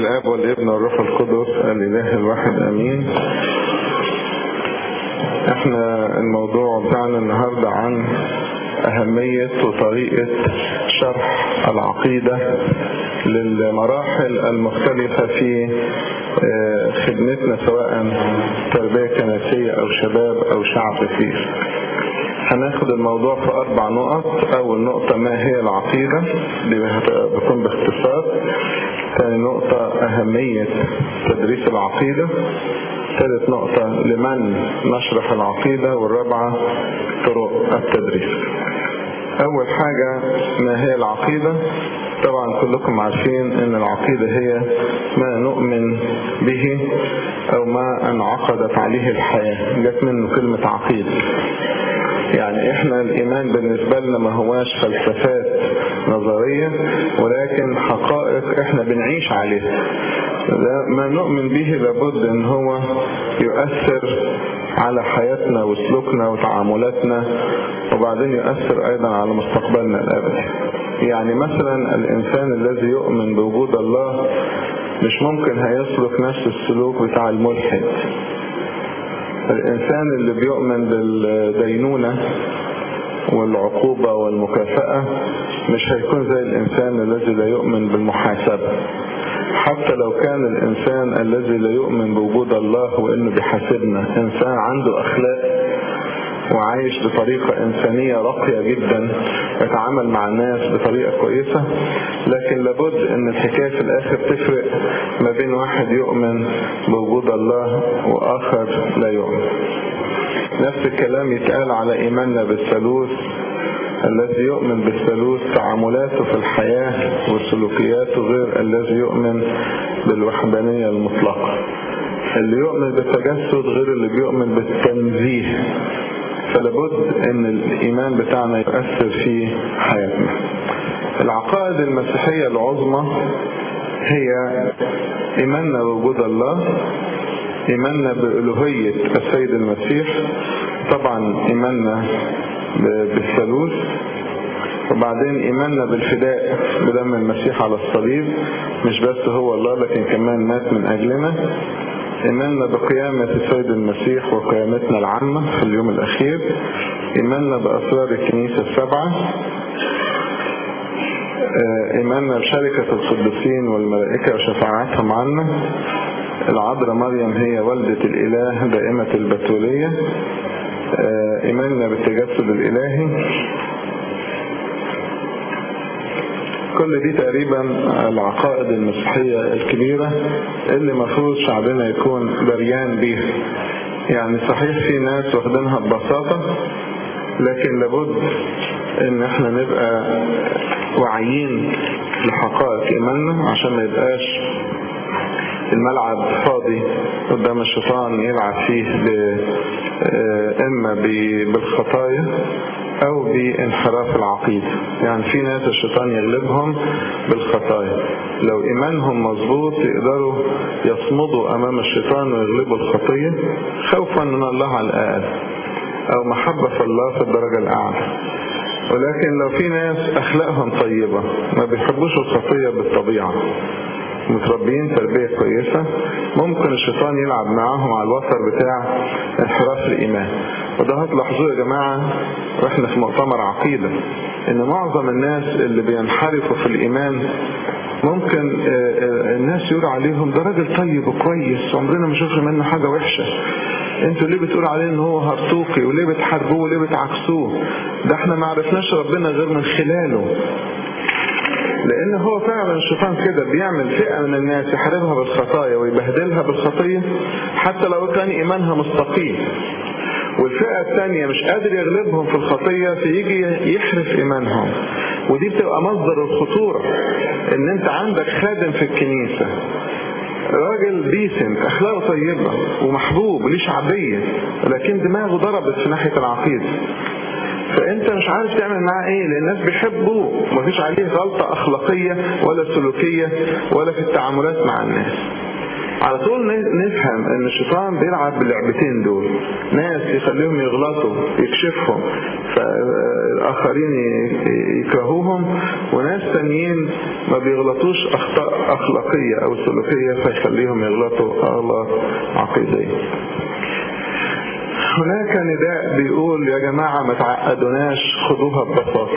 الاب والابن والروح القدس الاله الواحد امين احنا الموضوع بتاعنا النهاردة عن اهمية وطريقة شرح العقيدة للمراحل المختلفة في خدمتنا سواء تربية كنسية او شباب او شعب كثير هناخد الموضوع في أربع نقط أول نقطة ما هي العقيدة دي بتكون باختصار ثاني نقطة أهمية تدريس العقيدة ثالث نقطة لمن نشرح العقيدة والرابعة طرق التدريس أول حاجة ما هي العقيدة طبعا كلكم عارفين ان العقيدة هي ما نؤمن به او ما انعقدت عليه الحياة جت منه كلمة عقيدة يعني احنا الايمان بالنسبة لنا ما هواش فلسفات نظرية ولكن حقائق احنا بنعيش عليها ما نؤمن به لابد ان هو يؤثر على حياتنا وسلوكنا وتعاملاتنا وبعدين يؤثر ايضا على مستقبلنا الابدي يعني مثلا الانسان الذي يؤمن بوجود الله مش ممكن هيسلك نفس السلوك بتاع الملحد الإنسان اللي بيؤمن بالدينونة والعقوبة والمكافأة مش هيكون زي الإنسان الذي لا يؤمن بالمحاسبة حتى لو كان الإنسان الذي لا يؤمن بوجود الله وإنه بيحاسبنا إنسان عنده أخلاق وعايش بطريقة إنسانية راقية جدا يتعامل مع الناس بطريقة كويسة لكن لابد أن الحكاية في الآخر تفرق ما بين واحد يؤمن بوجود الله وآخر لا يؤمن نفس الكلام يتقال على إيماننا بالثالوث الذي يؤمن بالثالوث تعاملاته في الحياة وسلوكياته غير الذي يؤمن بالوحدانية المطلقة اللي يؤمن بالتجسد غير اللي بيؤمن بالتنزيه فلابد ان الايمان بتاعنا يؤثر في حياتنا العقائد المسيحية العظمى هي ايماننا بوجود الله ايماننا بألوهية السيد المسيح طبعا ايماننا بالثالوث وبعدين ايماننا بالفداء بدم المسيح على الصليب مش بس هو الله لكن كمان مات من اجلنا إيماننا بقيامة السيد المسيح وقيامتنا العامة في اليوم الأخير إيماننا بأسرار الكنيسة السبعة إيماننا بشركة القديسين والملائكة وشفاعتهم عنا العذراء مريم هي والدة الإله دائمة البتولية إيماننا بالتجسد الإلهي كل دي تقريبا العقائد المسيحية الكبيرة اللي مفروض شعبنا يكون دريان بيها يعني صحيح في ناس واخدينها ببساطة لكن لابد ان احنا نبقى واعيين لحقائق ايماننا عشان ما يبقاش الملعب فاضي قدام الشيطان يلعب فيه اما بالخطايا او بانحراف العقيدة يعني في ناس الشيطان يغلبهم بالخطايا لو ايمانهم مظبوط يقدروا يصمدوا امام الشيطان ويغلبوا الخطية خوفا من الله على الاقل او محبة في الله في الدرجة الاعلى ولكن لو في ناس اخلاقهم طيبة ما بيحبوش الخطية بالطبيعة متربيين تربية كويسة ممكن الشيطان يلعب معاهم على الوتر بتاع انحراف الإيمان وده هتلاحظوه يا جماعة واحنا في مؤتمر عقيدة ان معظم الناس اللي بينحرفوا في الإيمان ممكن الناس يقولوا عليهم ده راجل طيب وكويس عمرنا ما شفنا منه حاجة وحشة انتوا ليه بتقولوا عليه ان هو هرطوقي وليه بتحاربوه وليه بتعكسوه ده احنا ما عرفناش ربنا غير من خلاله لان هو فعلا الشيطان كده بيعمل فئة من الناس يحاربها بالخطايا ويبهدلها بالخطية حتى لو كان ايمانها مستقيم والفئة الثانية مش قادر يغلبهم في الخطية فيجي يحرف ايمانهم ودي بتبقى مصدر الخطورة ان انت عندك خادم في الكنيسة راجل ديسنت اخلاقه طيبة ومحبوب ليه شعبية لكن دماغه ضربت في ناحية العقيدة فانت مش عارف تعمل معاه ايه لان الناس بيحبوه ومفيش عليه غلطة اخلاقية ولا سلوكية ولا في التعاملات مع الناس على طول نفهم ان الشيطان بيلعب باللعبتين دول ناس يخليهم يغلطوا يكشفهم فالاخرين يكرهوهم وناس تانيين ما بيغلطوش اخطاء اخلاقيه او سلوكيه فيخليهم يغلطوا اغلاط عقيديه هناك نداء بيقول يا جماعة ما تعقدوناش خدوها ببساطة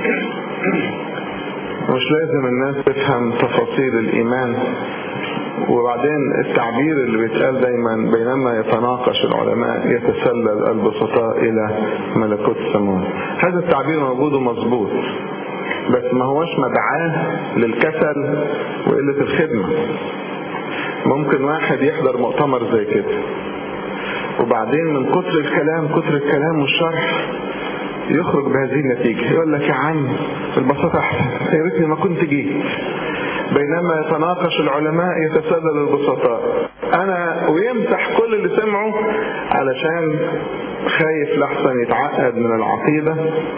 مش لازم الناس تفهم تفاصيل الإيمان وبعدين التعبير اللي بيتقال دايما بينما يتناقش العلماء يتسلل البسطاء إلى ملكوت السماوات هذا التعبير موجود ومظبوط بس ما هوش مدعاه للكسل وقلة الخدمة ممكن واحد يحضر مؤتمر زي كده وبعدين من كتر الكلام كتر الكلام والشرح يخرج بهذه النتيجة يقول لك يا عم البساطة أحسن يا ريتني ما كنت جيت بينما يتناقش العلماء يتسلل البسطاء أنا ويمسح كل اللي سمعه علشان خايف لحسن يتعقد من العقيدة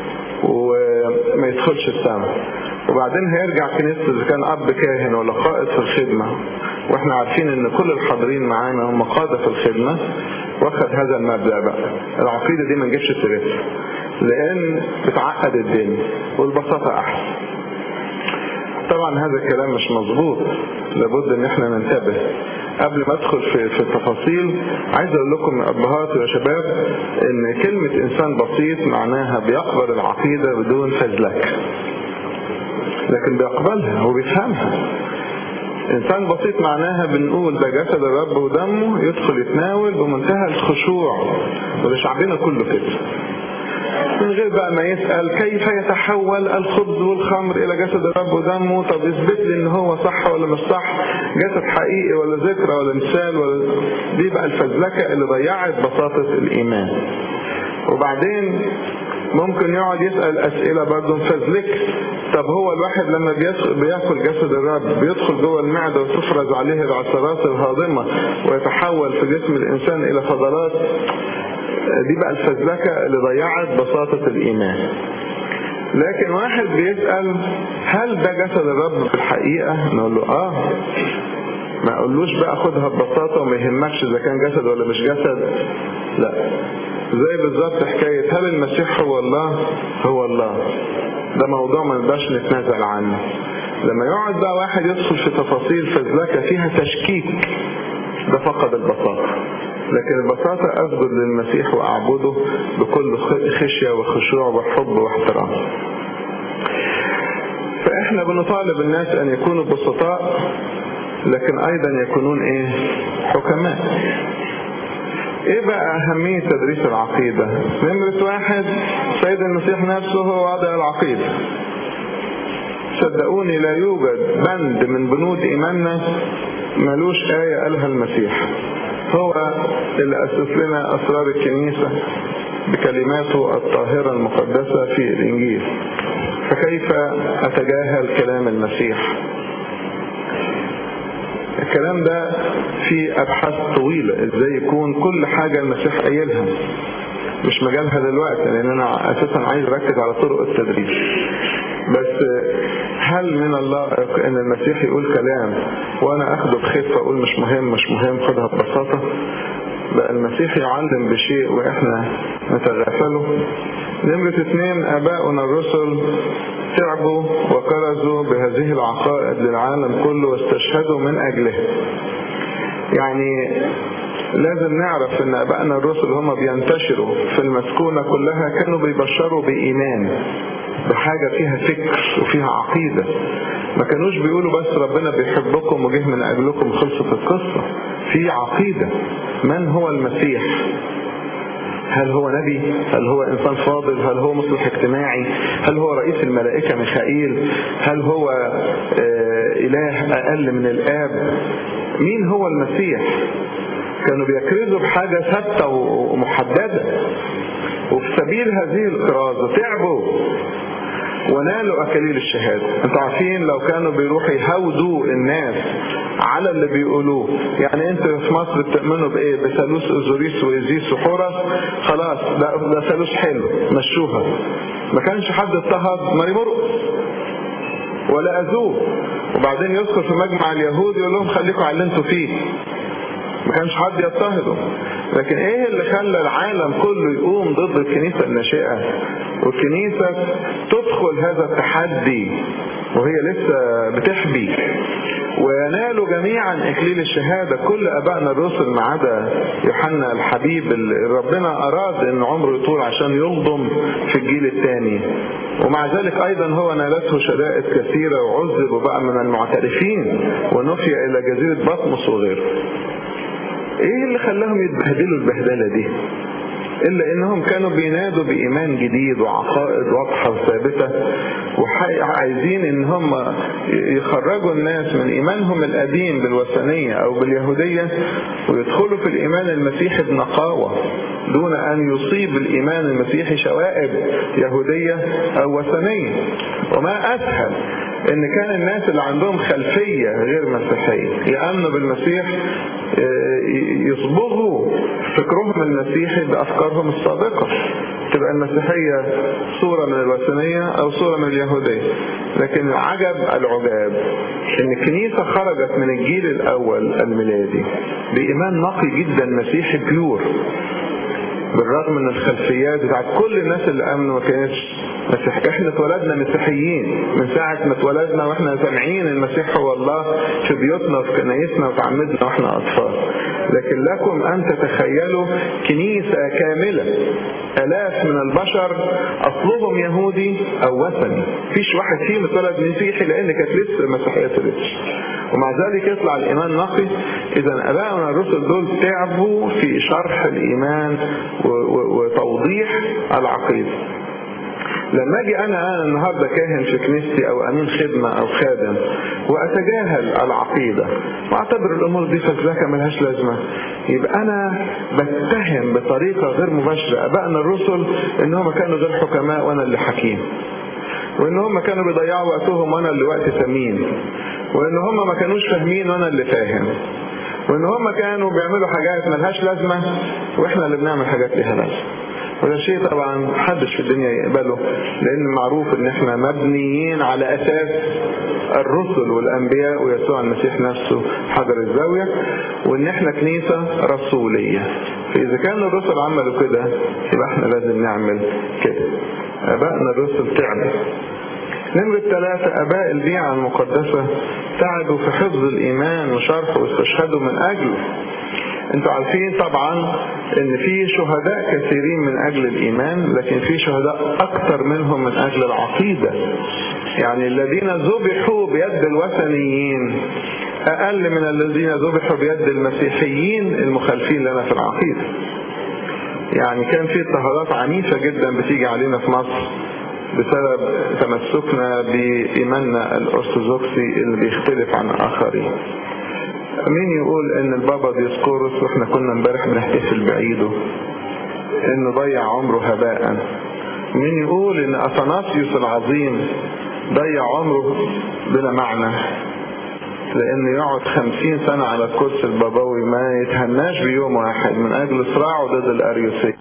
وما يدخلش السماء وبعدين هيرجع كنيسته إذا كان أب كاهن ولا قائد في الخدمة واحنا عارفين ان كل الحاضرين معانا هم قادة في الخدمة واخد هذا المبدأ بقى العقيدة دي ما نجيبش سيرتها لان بتعقد الدنيا والبساطة احسن طبعا هذا الكلام مش مظبوط لابد ان احنا ننتبه قبل ما ادخل في, في التفاصيل عايز اقول لكم يا ابهات ويا شباب ان كلمة انسان بسيط معناها بيقبل العقيدة بدون فزلكة لكن بيقبلها وبيفهمها انسان بسيط معناها بنقول ده جسد الرب ودمه يدخل يتناول بمنتهى الخشوع وده شعبنا كله كده من غير بقى ما يسأل كيف يتحول الخبز والخمر إلى جسد الرب ودمه طب يثبت لي إن هو صح ولا مش صح جسد حقيقي ولا ذكرى ولا مثال ولا دي بقى الفزلكة اللي ضيعت بساطة الإيمان وبعدين ممكن يقعد يسأل أسئلة برضه مفزلكة طب هو الواحد لما بياكل جسد الرب بيدخل جوه المعدة وتفرز عليه العصارات الهاضمة ويتحول في جسم الإنسان إلى فضلات دي بقى الفزلكة اللي ضيعت بساطة الإيمان لكن واحد بيسأل هل ده جسد الرب في الحقيقة نقول له آه ما اقولوش بقى خدها ببساطة وما يهمكش إذا كان جسد ولا مش جسد لا زي بالظبط حكاية هل المسيح هو الله هو الله ده موضوع ما نقدرش نتنازل عنه لما يقعد بقى واحد يدخل في تفاصيل فزلكة فيها تشكيك ده فقد البساطة لكن البساطة أسجد للمسيح وأعبده بكل خشية وخشوع وحب واحترام فإحنا بنطالب الناس أن يكونوا بسطاء لكن أيضا يكونون إيه حكماء ايه بقى اهمية تدريس العقيدة نمرة واحد سيد المسيح نفسه هو وضع العقيدة صدقوني لا يوجد بند من بنود ايماننا ملوش آية قالها المسيح هو اللي أسس لنا أسرار الكنيسة بكلماته الطاهرة المقدسة في الإنجيل فكيف أتجاهل كلام المسيح الكلام ده في أبحاث طويلة إزاي يكون كل حاجة المسيح قايلها مش مجالها دلوقتي لأن أنا أساسا عايز أركز على طرق التدريس بس هل من الله ان المسيح يقول كلام وانا اخده بخفه اقول مش مهم مش مهم خدها ببساطه بقى المسيح يعلم بشيء واحنا نتغافله نمرة اثنين اباؤنا الرسل تعبوا وكرزوا بهذه العقائد للعالم كله واستشهدوا من اجلها يعني لازم نعرف ان ابائنا الرسل هم بينتشروا في المسكونة كلها كانوا بيبشروا بإيمان بحاجة فيها فكر وفيها عقيدة ما كانوش بيقولوا بس ربنا بيحبكم وجه من أجلكم خلصت القصة في عقيدة من هو المسيح هل هو نبي هل هو إنسان فاضل هل هو مصلح اجتماعي هل هو رئيس الملائكة ميخائيل هل هو إله أقل من الآب مين هو المسيح كانوا بيكرزوا بحاجة ثابتة ومحددة وفي سبيل هذه الكرازة تعبوا ونالوا أكاليل الشهادة انتوا عارفين لو كانوا بيروحوا يهودوا الناس على اللي بيقولوه يعني انت في مصر بتؤمنوا بايه بثالوث اوزوريس وايزيس وحورس خلاص ده, ده ثالوث حلو مشوها ما كانش حد اضطهد ماري مرقس ولا اذوه وبعدين يدخل في مجمع اليهود يقول لهم خليكم على اللي انتوا فيه ما كانش حد يضطهده لكن ايه اللي خلى العالم كله يقوم ضد الكنيسة الناشئة والكنيسة تدخل هذا التحدي وهي لسه بتحبي وينالوا جميعا اكليل الشهادة كل ابائنا الرسل ما عدا يوحنا الحبيب اللي ربنا اراد ان عمره يطول عشان يلضم في الجيل الثاني ومع ذلك ايضا هو نالته شدائد كثيرة وعذب وبقى من المعترفين ونفي الى جزيرة بطمس وغيره ايه اللي خلاهم يتبهدلوا البهدلة دي إلا إنهم كانوا بينادوا بإيمان جديد وعقائد واضحة وثابتة وعايزين إن هم يخرجوا الناس من إيمانهم القديم بالوثنية أو باليهودية ويدخلوا في الإيمان المسيحي بنقاوة دون أن يصيب الإيمان المسيحي شوائب يهودية أو وثنية وما أسهل ان كان الناس اللي عندهم خلفية غير مسيحية يأمنوا بالمسيح يصبغوا فكرهم المسيحي بأفكارهم السابقة تبقى المسيحية صورة من الوثنية أو صورة من اليهودية لكن العجب العجاب ان الكنيسة خرجت من الجيل الأول الميلادي بإيمان نقي جدا مسيحي بيور بالرغم من الخلفيات بتاعت كل الناس اللي امنوا ما كانتش مسيح احنا اتولدنا مسيحيين من ساعة ما اتولدنا واحنا سامعين المسيح هو الله في بيوتنا وفي كنايسنا وتعمدنا واحنا اطفال لكن لكم ان تتخيلوا كنيسة كاملة الاف من البشر اصلهم يهودي او وثني فيش واحد فيهم اتولد مسيحي لان كانت لسه المسيحية تلتش ومع ذلك يطلع الايمان نقي اذا ابائنا الرسل دول تعبوا في شرح الايمان وتوضيح العقيدة لما اجي انا انا النهارده كاهن في كنيستي او امين خدمه او خادم واتجاهل العقيده واعتبر الامور دي فزلكه ملهاش لازمه يبقى انا بتهم بطريقه غير مباشره ابائنا الرسل ان هم كانوا غير حكماء وانا اللي حكيم وان هم كانوا بيضيعوا وقتهم وانا اللي وقت ثمين وان هم ما كانوش فاهمين وانا اللي فاهم وان هم كانوا بيعملوا حاجات ملهاش لازمه واحنا اللي بنعمل حاجات ليها لازمه وده شيء طبعا محدش في الدنيا يقبله لان معروف ان احنا مبنيين على اساس الرسل والانبياء ويسوع المسيح نفسه حجر الزاوية وان احنا كنيسة رسولية فاذا كان الرسل عملوا كده يبقى احنا لازم نعمل كده ابائنا الرسل تعبوا نمرة ثلاثة أباء البيعة المقدسة تعبوا في حفظ الإيمان وشرحه واستشهدوا من أجله انتوا عارفين طبعا ان في شهداء كثيرين من اجل الايمان لكن في شهداء اكثر منهم من اجل العقيدة يعني الذين ذبحوا بيد الوثنيين اقل من الذين ذبحوا بيد المسيحيين المخالفين لنا في العقيدة يعني كان في اضطهادات عنيفة جدا بتيجي علينا في مصر بسبب تمسكنا بإيماننا الأرثوذكسي اللي بيختلف عن الآخرين مين يقول ان البابا ديسكورس واحنا كنا امبارح بنحتفل بعيده انه ضيع عمره هباء مين يقول ان اثناسيوس العظيم ضيع عمره بلا معنى لانه يقعد خمسين سنة على الكرسي البابوي ما يتهناش بيوم واحد من اجل صراعه ضد الاريوسية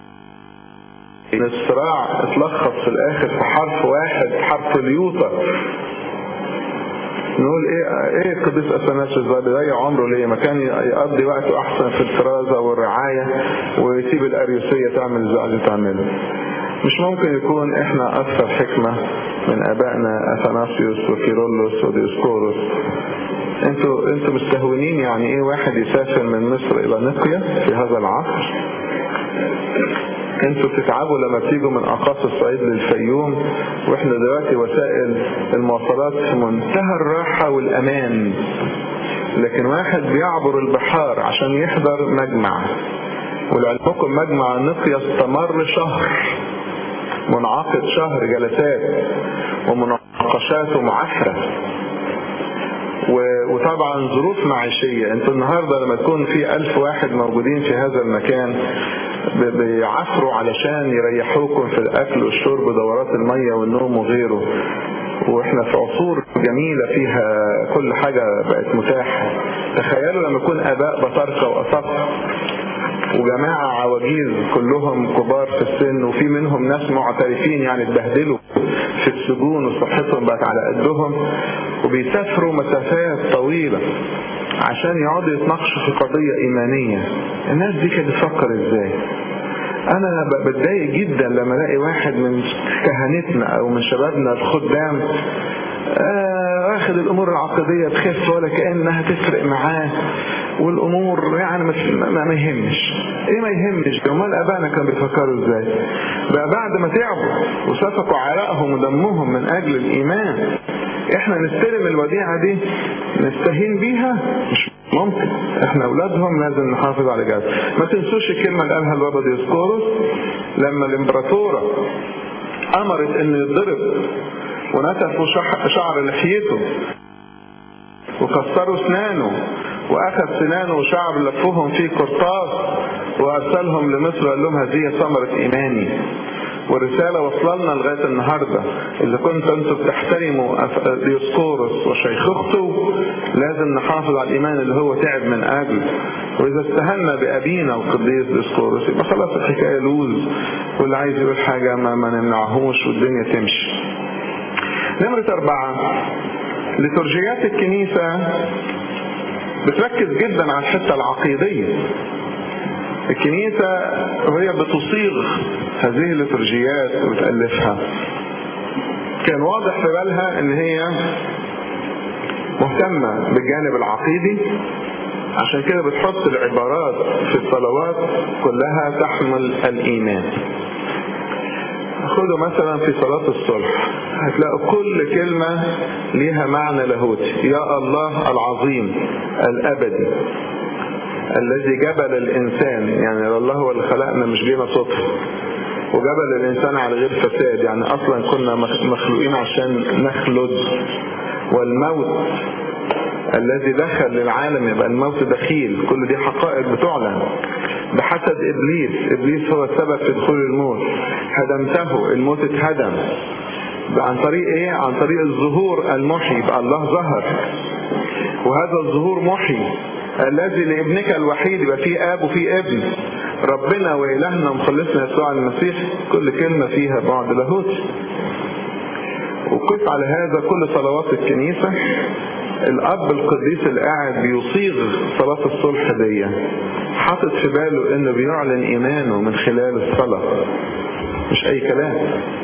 الصراع اتلخص في الاخر في حرف واحد حرف اليوطة نقول ايه ايه القديس اثناسيوس ده بيضيع عمره ليه ما كان يقضي وقته احسن في الفرازه والرعايه ويسيب الاريوسيه تعمل اللي عايزه تعمله مش ممكن يكون احنا اكثر حكمه من ابائنا اثناسيوس وكيرلس وديسكوروس انتوا انتوا مستهونين يعني ايه واحد يسافر من مصر الى نقيا في هذا العصر انتوا بتتعبوا لما بتيجوا من اقاصي الصعيد للفيوم واحنا دلوقتي وسائل المواصلات في منتهى الراحة والامان لكن واحد بيعبر البحار عشان يحضر مجمع ولعلمكم مجمع النقيا استمر شهر منعقد شهر جلسات ومناقشات ومعافرة وطبعا ظروف معيشية انتوا النهاردة لما تكون في ألف واحد موجودين في هذا المكان بيعافروا علشان يريحوكم في الأكل والشرب دورات المية والنوم وغيره واحنا في عصور جميلة فيها كل حاجة بقت متاحة تخيلوا لما يكون اباء بطاركة واصف وجماعة عواجيز كلهم كبار في السن وفي منهم ناس معترفين يعني اتبهدلوا في السجون وصحتهم بقت على قدهم وبيسافروا مسافات طويلة عشان يقعدوا يتناقشوا في قضية إيمانية الناس دي كانت بتفكر إزاي أنا بتضايق جدا لما ألاقي واحد من كهنتنا أو من شبابنا الخدام آه واخد الامور العقديه بخف ولا كانها تفرق معاه والامور يعني ما, ما يهمش ايه ما يهمش امال ابائنا كانوا بيفكروا ازاي بقى بعد ما تعبوا وسفكوا عرقهم ودمهم من اجل الايمان احنا نستلم الوديعه دي نستهين بيها مش ممكن احنا اولادهم لازم نحافظ على جهاز ما تنسوش الكلمه اللي قالها البابا ديسكوروس لما الامبراطوره امرت انه يتضرب ونتفوا شعر لحيته وكسروا اسنانه واخذ سنانه وشعر لفوهم في قرطاس وارسلهم لمصر وقال لهم هذه ثمره ايماني والرساله وصل لنا لغايه النهارده اذا كنتوا انتم بتحترموا ديوسكورس وشيخوخته لازم نحافظ على الايمان اللي هو تعب من اجله واذا استهنا بابينا القديس ديوسكورس يبقى خلاص الحكايه لوز واللي عايز يقول حاجه ما, ما نمنعهوش والدنيا تمشي نمرة أربعة لترجيات الكنيسة بتركز جدا على الحتة العقيدية الكنيسة وهي بتصيغ هذه الليتورجيات وتألفها كان واضح في بالها ان هي مهتمة بالجانب العقيدي عشان كده بتحط العبارات في الصلوات كلها تحمل الإيمان خدوا مثلا في صلاة الصلح هتلاقوا كل كلمة ليها معنى لاهوتي يا الله العظيم الأبدي الذي جبل الإنسان يعني الله هو اللي خلقنا مش جينا صدفة وجبل الإنسان على غير فساد يعني أصلا كنا مخلوقين عشان نخلد والموت الذي دخل للعالم يبقى الموت دخيل كل دي حقائق بتعلن بحسد ابليس ابليس هو السبب في دخول الموت هدمته الموت اتهدم عن طريق ايه عن طريق الظهور المحي يبقى الله ظهر وهذا الظهور محي الذي لابنك الوحيد يبقى فيه اب وفيه ابن ربنا والهنا ومخلصنا يسوع المسيح كل كلمه فيها بعد لاهوتي وقف على هذا كل صلوات الكنيسه الاب القديس اللي قاعد بيصيغ صلاه الصلح دي حاطط في باله انه بيعلن ايمانه من خلال الصلاه مش اي كلام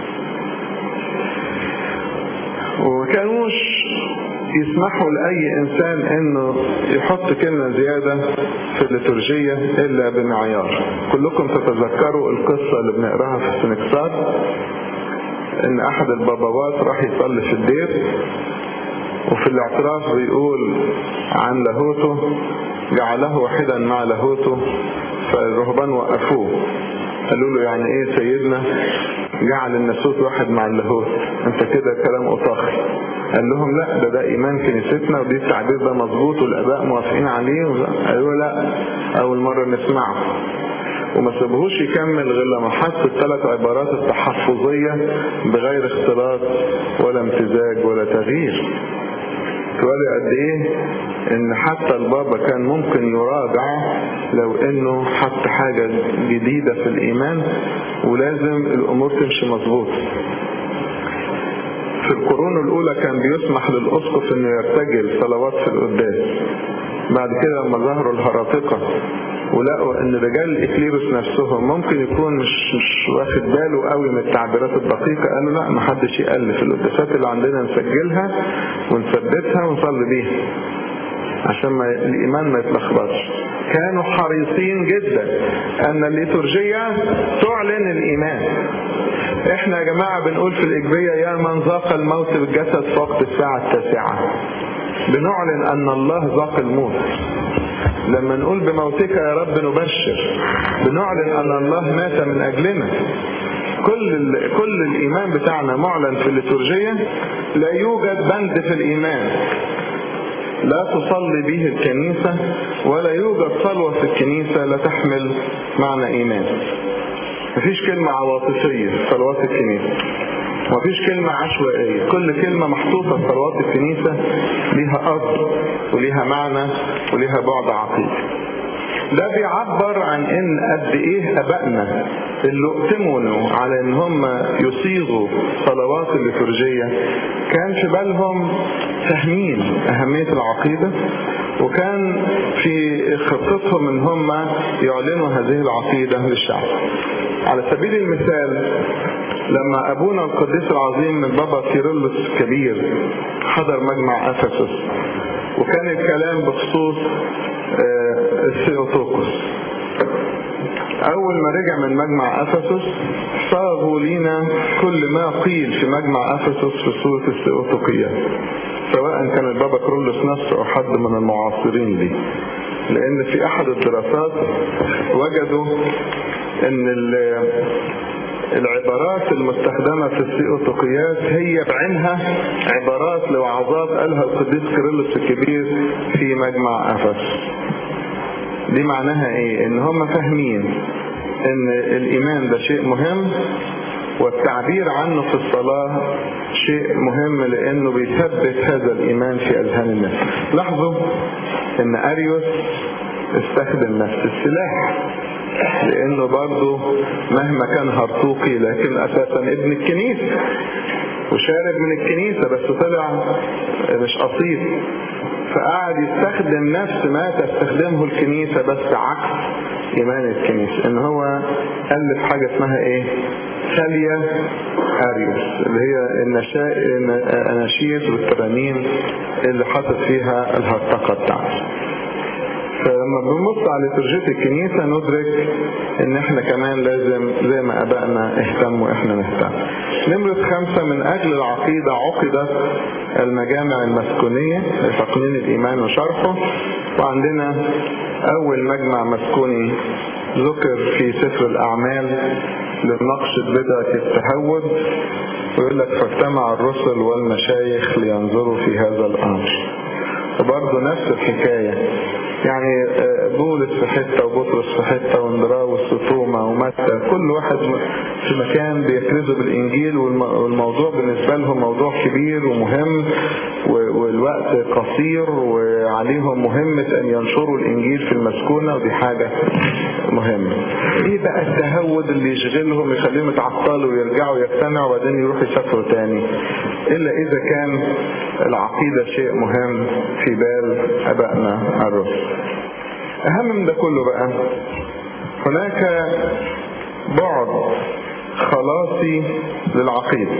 وكانوش يسمحوا لأي إنسان إنه يحط كلمة زيادة في الليتورجية إلا بمعيار كلكم تتذكروا القصة اللي بنقراها في السنكسار إن أحد الباباوات راح يصلي في الدير وفي الاعتراف بيقول عن لاهوته جعله واحدا مع لاهوته فالرهبان وقفوه قالوا له يعني ايه سيدنا جعل الناسوت واحد مع اللاهوت انت كده كلام اطاخي قال لهم لا ده ده ايمان كنيستنا ودي التعبير ده مظبوط والاباء موافقين عليه قالوا لا اول مره نسمعه وما سابوهوش يكمل غير لما حط الثلاث عبارات التحفظيه بغير اختلاط ولا امتزاج ولا تغيير توري قد ايه ان حتى البابا كان ممكن يراجع لو انه حط حاجة جديدة في الايمان ولازم الامور تمشي مظبوط في القرون الاولى كان بيسمح للاسقف انه يرتجل صلوات في القداس بعد كده لما ظهروا الهراطقة ولقوا ان رجال الاكليروس نفسهم ممكن يكون مش مش واخد باله قوي من التعبيرات الدقيقه قالوا لا ما حدش يالف القداسات اللي عندنا نسجلها ونثبتها ونصلي بيها عشان ما الايمان ما يتلخبطش كانوا حريصين جدا ان الليتورجيه تعلن الايمان احنا يا جماعه بنقول في الاجبيه يا من ذاق الموت بالجسد في وقت الساعه التاسعه بنعلن ان الله ذاق الموت لما نقول بموتك يا رب نبشر بنعلن ان الله مات من اجلنا كل كل الايمان بتاعنا معلن في الليتورجيه لا يوجد بند في الايمان لا تصلي به الكنيسة ولا يوجد صلوة في الكنيسة لا تحمل معنى إيمان مفيش كلمة عواطفية في صلوات الكنيسة مفيش كلمة عشوائية كل كلمة محطوطة في صلوات الكنيسة ليها أصل وليها معنى وليها بعد عقيدي ده بيعبر عن ان قد ايه ابائنا اللي اؤتمنوا على ان هم يصيغوا صلوات الليتورجيه كان في بالهم فاهمين اهميه العقيده وكان في خطتهم ان هم يعلنوا هذه العقيدة للشعب على سبيل المثال لما ابونا القديس العظيم البابا كيرلس الكبير حضر مجمع افسس وكان الكلام بخصوص السيوتوكوس اول ما رجع من مجمع افسس صاغوا لينا كل ما قيل في مجمع افسس في سوره السيوتوقيات سواء كان البابا كرولوس نفسه او حد من المعاصرين ليه لان في احد الدراسات وجدوا ان العبارات المستخدمة في السيوطقيات هي بعينها عبارات لوعظات قالها القديس كيرلس الكبير في مجمع أفس دي معناها ايه ان هم فاهمين ان الايمان ده شيء مهم والتعبير عنه في الصلاة شيء مهم لانه بيثبت هذا الايمان في اذهان الناس لاحظوا ان اريوس استخدم نفس السلاح لانه برضه مهما كان هرطوقي لكن اساسا ابن الكنيسة وشارب من الكنيسة بس طلع مش قصيد فقعد يستخدم نفس ما تستخدمه الكنيسة بس عكس ايمان الكنيسة ان هو الف حاجة اسمها ايه خالية اريوس اللي هي الاناشيد والترانيم اللي حاطط فيها الهرطقة بتاعته فلما بنبص على لترجية الكنيسة ندرك ان احنا كمان لازم زي ما ابائنا اهتموا احنا نهتم نمرة خمسة من اجل العقيدة عقدت المجامع المسكونية لتقنين الايمان وشرحه وعندنا اول مجمع مسكوني ذكر في سفر الاعمال لنقش بدعة التهود ويقول لك فاجتمع الرسل والمشايخ لينظروا في هذا الامر وبرضه نفس الحكاية يعني بولس في حتة وبطرس في حتة واندراوس وتوما ومتى كل واحد في مكان بيكرزوا بالإنجيل والموضوع بالنسبة لهم موضوع كبير ومهم والوقت قصير وعليهم مهمة أن ينشروا الإنجيل في المسكونة ودي حاجة مهمة إيه بقى التهود اللي يشغلهم يخليهم يتعطلوا ويرجعوا يجتمعوا وبعدين يروحوا يسافروا تاني إلا إذا كان العقيدة شيء مهم في بال أبائنا الرسل أهم من ده كله بقى هناك بعد خلاصي للعقيدة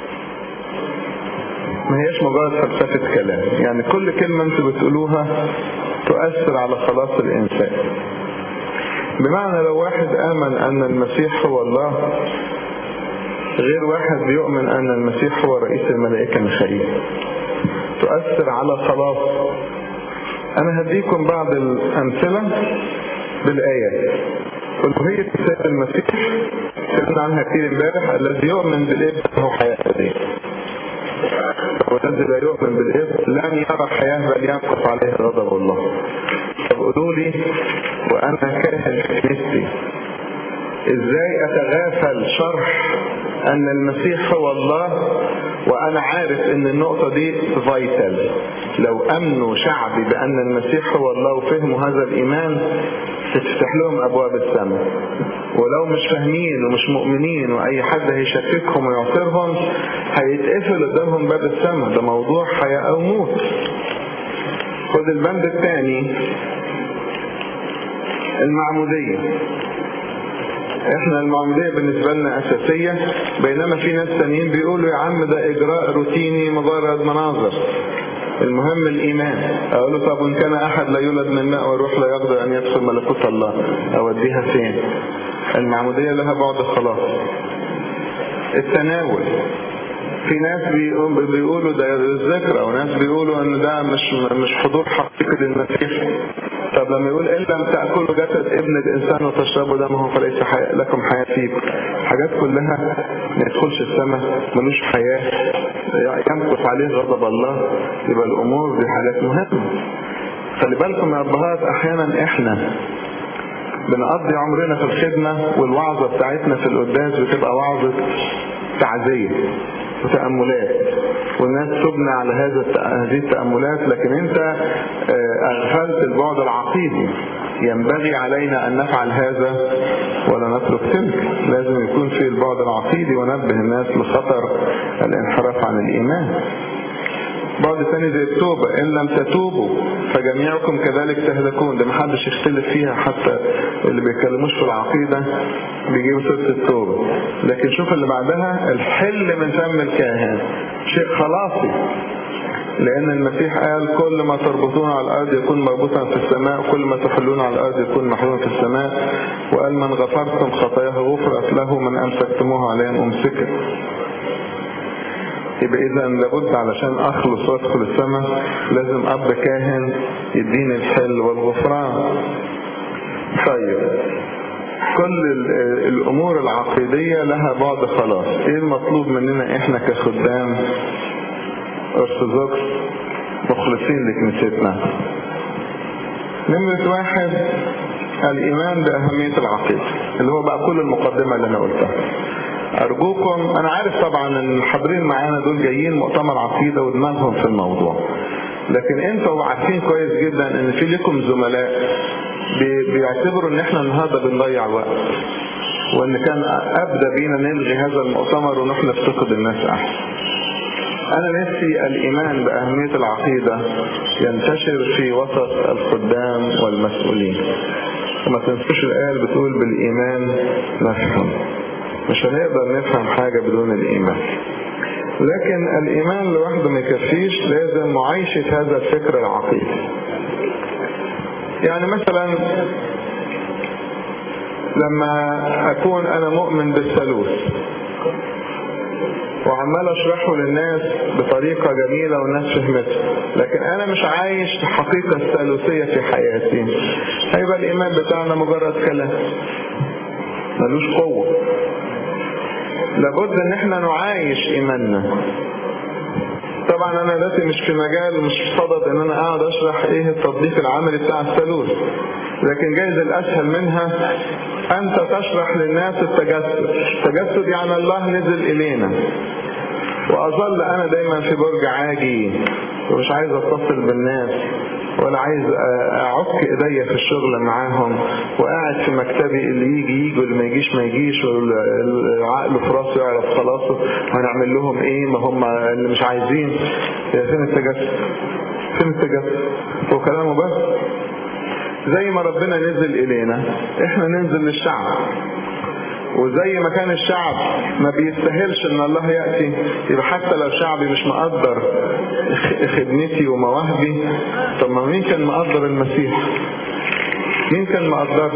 ما هيش مجرد فلسفة كلام يعني كل كلمة انتوا بتقولوها تؤثر على خلاص الإنسان بمعنى لو واحد آمن أن المسيح هو الله غير واحد بيؤمن أن المسيح هو رئيس الملائكة ميخائيل تؤثر على خلاص أنا هديكم بعض الأمثلة بالآيات ألوهية السيد المسيح اتكلمنا عنها كتير امبارح الذي يؤمن بالابن له حياة أبدية والذي لا يؤمن بالابن لن يرى حياة بل ينقص عليه غضب الله طب قولوا لي وأنا كاهن في كنيستي ازاي اتغافل شرح ان المسيح هو الله وانا عارف ان النقطة دي فايتال لو امنوا شعبي بان المسيح هو الله وفهموا هذا الايمان تفتح لهم ابواب السماء ولو مش فاهمين ومش مؤمنين واي حد هيشككهم ويعصرهم هيتقفل قدامهم باب السماء ده موضوع حياة او موت خد البند الثاني المعمودية احنا المعمودية بالنسبة لنا اساسية بينما في ناس تانيين بيقولوا يا عم ده اجراء روتيني مجرد مناظر المهم الايمان اقول له طب وان كان احد لا يولد من ماء والروح لا يقدر ان يدخل ملكوت الله اوديها فين المعمودية لها بعد خلاص التناول في ناس بيقولوا ده الذكرى وناس بيقولوا ان ده مش مش حضور حقيقي للمسيح طب لما يقول ان لم تاكلوا جسد ابن الانسان وتشربوا دمه فليس حياة لكم حياه فيكم حاجات كلها ما يدخلش السماء ملوش حياه ينقص عليه غضب الله يبقى الامور دي حاجات مهمه خلي بالكم يا ابهات احيانا احنا بنقضي عمرنا في الخدمة والوعظة بتاعتنا في القداس بتبقى وعظة تعزية وتأملات والناس تبنى على هذا هذه التأملات لكن انت اغفلت البعد العقيدي ينبغي علينا ان نفعل هذا ولا نترك تلك لازم يكون في البعد العقيدي ونبه الناس لخطر الانحراف عن الايمان بعد ثاني زي التوبة إن لم تتوبوا فجميعكم كذلك تهلكون ده محدش يختلف فيها حتى اللي بيتكلموش في العقيدة بيجيبوا سيرة التوبة لكن شوف اللي بعدها الحل من فم الكاهن شيء خلاصي لأن المسيح قال كل ما تربطون على الأرض يكون مربوطا في السماء وكل ما تحلون على الأرض يكون محلولا في السماء وقال من غفرتم خطاياه غفرت له من أمسكتموه عليه أمسكه يبقى إذا لابد علشان أخلص وأدخل السماء لازم أب كاهن يديني الحل والغفران طيب كل الأمور العقيدية لها بعد خلاص إيه المطلوب مننا إحنا كخدام أرثوذكس مخلصين لكنيستنا نمرة واحد الإيمان بأهمية العقيدة اللي هو بقى كل المقدمة اللي أنا قلتها أرجوكم أنا عارف طبعا إن الحاضرين معانا دول جايين مؤتمر عقيدة ودماغهم في الموضوع لكن انتوا عارفين كويس جدا ان في لكم زملاء بيعتبروا ان احنا النهارده بنضيع وقت وان كان ابدا بينا نلغي هذا المؤتمر ونروح نفتقد الناس احسن أنا نفسي الإيمان بأهمية العقيدة ينتشر في وسط الخدام والمسؤولين وما تنسوش الآية بتقول بالإيمان نفهم مش هنقدر نفهم حاجة بدون الإيمان لكن الإيمان لوحده ما يكفيش لازم معايشة هذا الفكر العقيدي يعني مثلا لما أكون أنا مؤمن بالثالوث وعمال اشرحه للناس بطريقة جميلة والناس فهمته لكن انا مش عايش الحقيقة الثالوثية في حياتي هيبقى الايمان بتاعنا مجرد كلام ملوش قوة لابد ان احنا نعايش ايماننا طبعا انا دلوقتي مش في مجال مش في صدد ان انا اقعد اشرح ايه التطبيق العملي بتاع الثالوث لكن جايز الاسهل منها انت تشرح للناس التجسد التجسد يعني الله نزل الينا واظل انا دايما في برج عاجي ومش عايز اتصل بالناس ولا عايز اعك ايديا في الشغل معاهم وقاعد في مكتبي اللي يجي يجي واللي ما يجيش ما يجيش والعقل في راسه يعرف خلاصه هنعمل لهم ايه ما هم اللي مش عايزين فين التجسد فين التجسد هو كلامه بس زي ما ربنا نزل إلينا احنا ننزل للشعب وزي ما كان الشعب ما بيستاهلش ان الله يأتي يبقى حتى لو شعبي مش مقدر خدمتي ومواهبي طب ما مين كان مقدر المسيح مين كان مقدر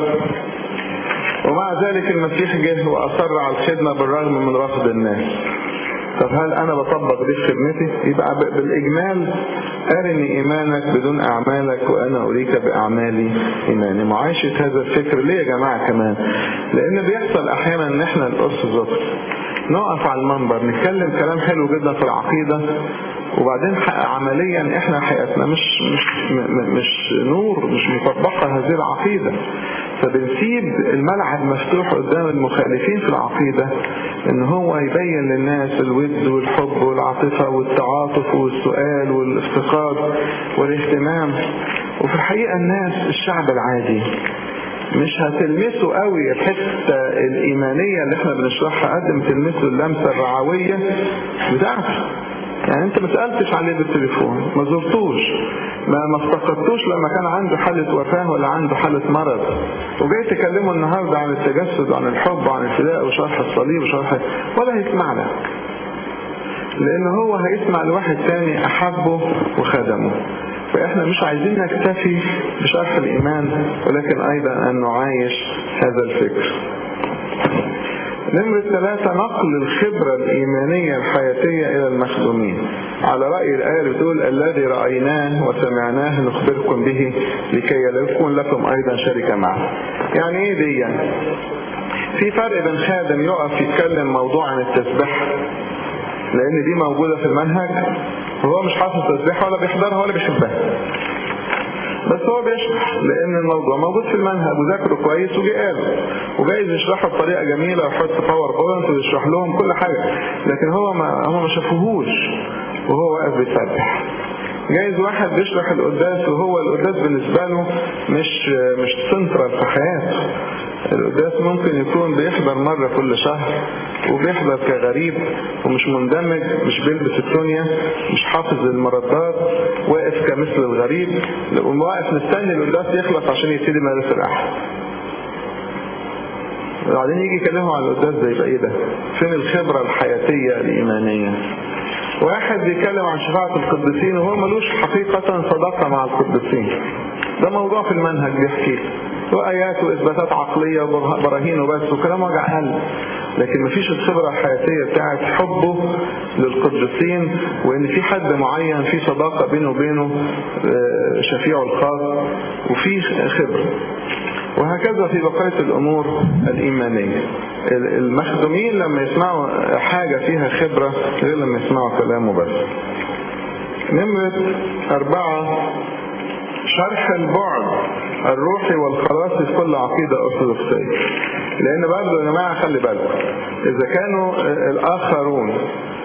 ومع ذلك المسيح جه وأصر على الخدمة بالرغم من رفض الناس طب هل انا بطبق دي في خدمتي يبقى بالاجمال ارني ايمانك بدون اعمالك وانا اريك باعمالي ايماني معايشة هذا الفكر ليه يا جماعة كمان لان بيحصل احيانا ان احنا الاسس نقف على المنبر نتكلم كلام حلو جدا في العقيدة وبعدين عمليا احنا حياتنا مش مش مش نور مش مطبقة هذه العقيدة فبنسيب الملعب مفتوح قدام المخالفين في العقيدة ان هو يبين للناس الود والحب والعاطفة والتعاطف والسؤال والافتقاد والاهتمام وفي الحقيقة الناس الشعب العادي مش هتلمسوا قوي الحتة الإيمانية اللي احنا بنشرحها قد ما تلمسوا اللمسة الرعوية بتاعته يعني انت ما سألتش عليه بالتليفون ما زرتوش ما ما افتقدتوش لما كان عنده حالة وفاة ولا عنده حالة مرض وجاي تكلمه النهاردة عن التجسد وعن الحب وعن الفداء وشرح الصليب وشرح ولا هيسمع لك لان هو هيسمع لواحد تاني احبه وخدمه فاحنا مش عايزين نكتفي بشرح الايمان ولكن ايضا ان نعايش هذا الفكر نمرة ثلاثة نقل الخبرة الإيمانية الحياتية إلى المخدومين على رأي الآية اللي بتقول الذي رأيناه وسمعناه نخبركم به لكي يكون لكم أيضا شركة معه يعني إيه دي يعني؟ في فرق بين خادم يقف يتكلم موضوع عن التسبيح لأن دي موجودة في المنهج وهو مش حافظ تسبيحها ولا بيحضرها ولا بيحبها بس هو بيشرح لان الموضوع موجود في المنهج وذاكره كويس وجي قاله وجايز يشرحه بطريقه جميله ويحط باور بوينت ويشرح لهم كل حاجه لكن هو ما هم ما شافوهوش وهو واقف بيسبح جايز واحد بيشرح القداس وهو القداس بالنسبه له مش مش سنترال في حياته القداس ممكن يكون بيحضر مرة كل شهر وبيحضر كغريب ومش مندمج مش بيلبس الدنيا مش حافظ المردات واقف كمثل الغريب واقف مستني القداس يخلص عشان يبتدي مدرسة الأحد وبعدين يجي يكلمه عن القداس ده يبقى ايه ده؟ فين الخبرة الحياتية الإيمانية؟ واحد بيتكلم عن شفاعة القديسين وهو ملوش حقيقة صداقة مع القديسين ده موضوع في المنهج بيحكي وآيات وإثباتات عقلية وبراهين وبس وكلام وجع قلب لكن مفيش الخبرة الحياتية بتاعت حبه للقديسين وإن في حد معين في صداقة بينه وبينه شفيعه الخاص وفي خبرة وهكذا في بقية الأمور الإيمانية المخدومين لما يسمعوا حاجة فيها خبرة غير لما يسمعوا كلامه بس نمرة أربعة شرح البعد الروحي والخلاصي في كل عقيدة أرثوذكسية لأن برضه يا جماعة خلي بالكم إذا كانوا الآخرون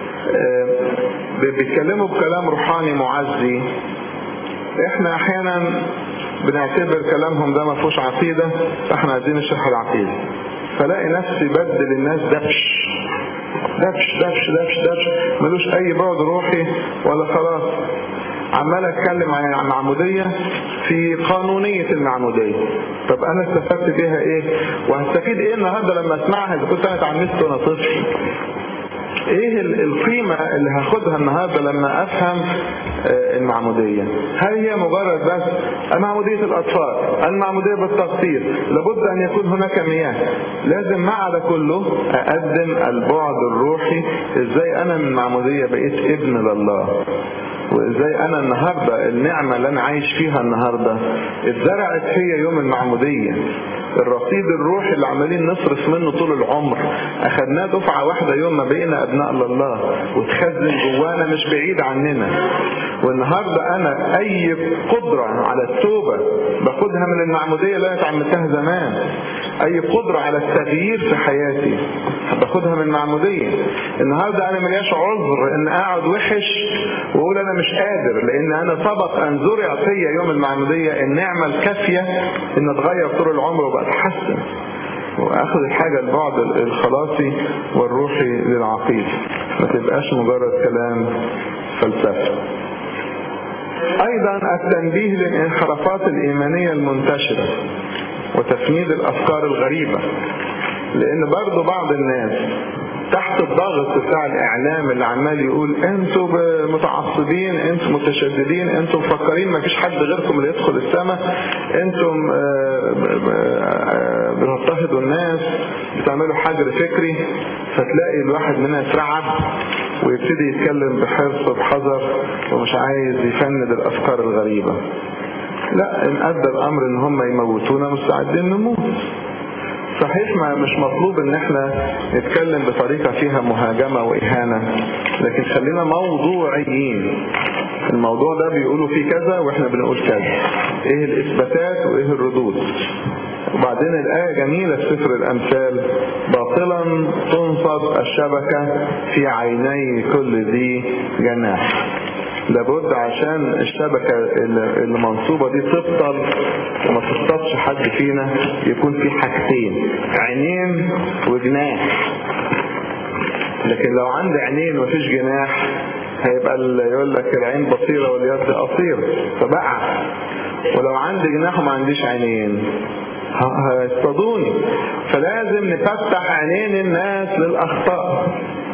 بيتكلموا بكلام روحاني معزي احنا احيانا بنعتبر كلامهم ده ما فيهوش عقيده فاحنا عايزين نشرح العقيده فلاقي نفسي بدل الناس دبش دبش دبش دبش دبش ملوش اي بعد روحي ولا خلاص عمال اتكلم عن المعموديه في قانونيه المعموديه طب انا استفدت بيها ايه وهستفيد ايه النهارده لما اسمعها اذا كنت انا اتعمدت وانا طفل ايه القيمة اللي هاخدها النهاردة لما افهم المعمودية هل هي مجرد بس معمودية الاطفال المعمودية بالتقصير لابد ان يكون هناك مياه لازم مع ده كله اقدم البعد الروحي ازاي انا من المعمودية بقيت ابن لله وازاي انا النهارده النعمه اللي انا عايش فيها النهارده اتزرعت فيا يوم المعموديه الرصيد الروحي اللي عمالين نصرف منه طول العمر اخدناه دفعه واحده يوم ما بقينا ابناء لله وتخزن جوانا مش بعيد عننا والنهارده انا اي قدره على التوبه باخدها من المعموديه اللي انا اتعمدتها زمان اي قدره على التغيير في حياتي باخدها من المعموديه النهارده انا ملياش عذر ان اقعد وحش واقول انا مش قادر لان انا سبق ان زرع فيا يوم المعموديه النعمه الكافيه ان اتغير طول العمر وبقى اتحسن واخد الحاجة البعد الخلاصي والروحي للعقيدة ما تبقاش مجرد كلام فلسفي ايضا التنبيه للانحرافات الايمانية المنتشرة وتفنيد الافكار الغريبة لان برضو بعض الناس تحت الضغط بتاع الاعلام اللي عمال يقول انتوا متعصبين انتوا متشددين انتوا مفكرين ما فيش حد غيركم اللي يدخل السماء انتم بتضطهدوا الناس بتعملوا حجر فكري فتلاقي الواحد منها يترعب ويبتدي يتكلم بحرص وبحذر ومش عايز يفند الافكار الغريبه لا ان ادى الامر ان هم يموتونا مستعدين نموت صحيح ما مش مطلوب ان احنا نتكلم بطريقة فيها مهاجمة واهانة لكن خلينا موضوعيين الموضوع ده بيقولوا فيه كذا واحنا بنقول كذا ايه الاثباتات وايه الردود وبعدين الآية جميلة في سفر الأمثال باطلا تنصب الشبكة في عيني كل ذي جناح لابد عشان الشبكة اللي منصوبة دي تبطل وما تصطادش حد فينا يكون في حاجتين عينين وجناح لكن لو عندي عينين ومفيش جناح هيبقى يقول لك العين بصيرة واليد قصيرة فبقع ولو عندي جناح وما عنديش عينين هيصطادوني فلازم نفتح عينين الناس للأخطاء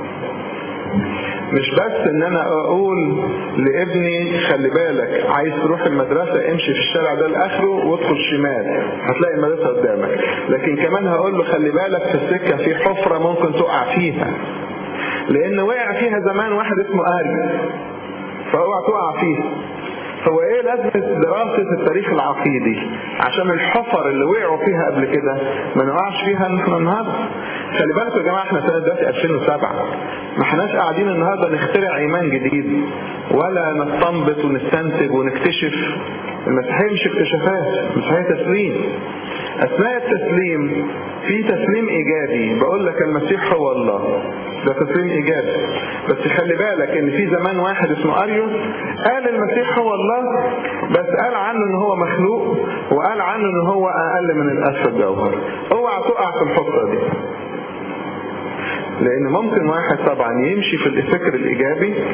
مش بس ان انا اقول لابني خلي بالك عايز تروح المدرسة امشي في الشارع ده لاخره وادخل شمال هتلاقي المدرسة قدامك لكن كمان هقول له خلي بالك في السكة في حفرة ممكن تقع فيها لان وقع فيها زمان واحد اسمه اري فاوعى تقع فيها هو ايه لازمة دراسة التاريخ العقيدي عشان الحفر اللي وقعوا فيها قبل كده ما نقعش فيها احنا النهارده خلي بالكم يا جماعة احنا سنة دلوقتي 2007 ما احناش قاعدين النهارده نخترع ايمان جديد ولا نستنبط ونستنتج ونكتشف المسيحية مش اكتشافات المسيحية تسليم اثناء التسليم في تسليم ايجابي بقول لك المسيح هو الله ده تسليم ايجابي بس خلي بالك ان في زمان واحد اسمه اريوس قال المسيح هو الله بس قال عنه ان هو مخلوق وقال عنه ان هو اقل من الاسد الجوهر اوعى تقع في الحفره دي لان ممكن واحد طبعا يمشي في الفكر الايجابي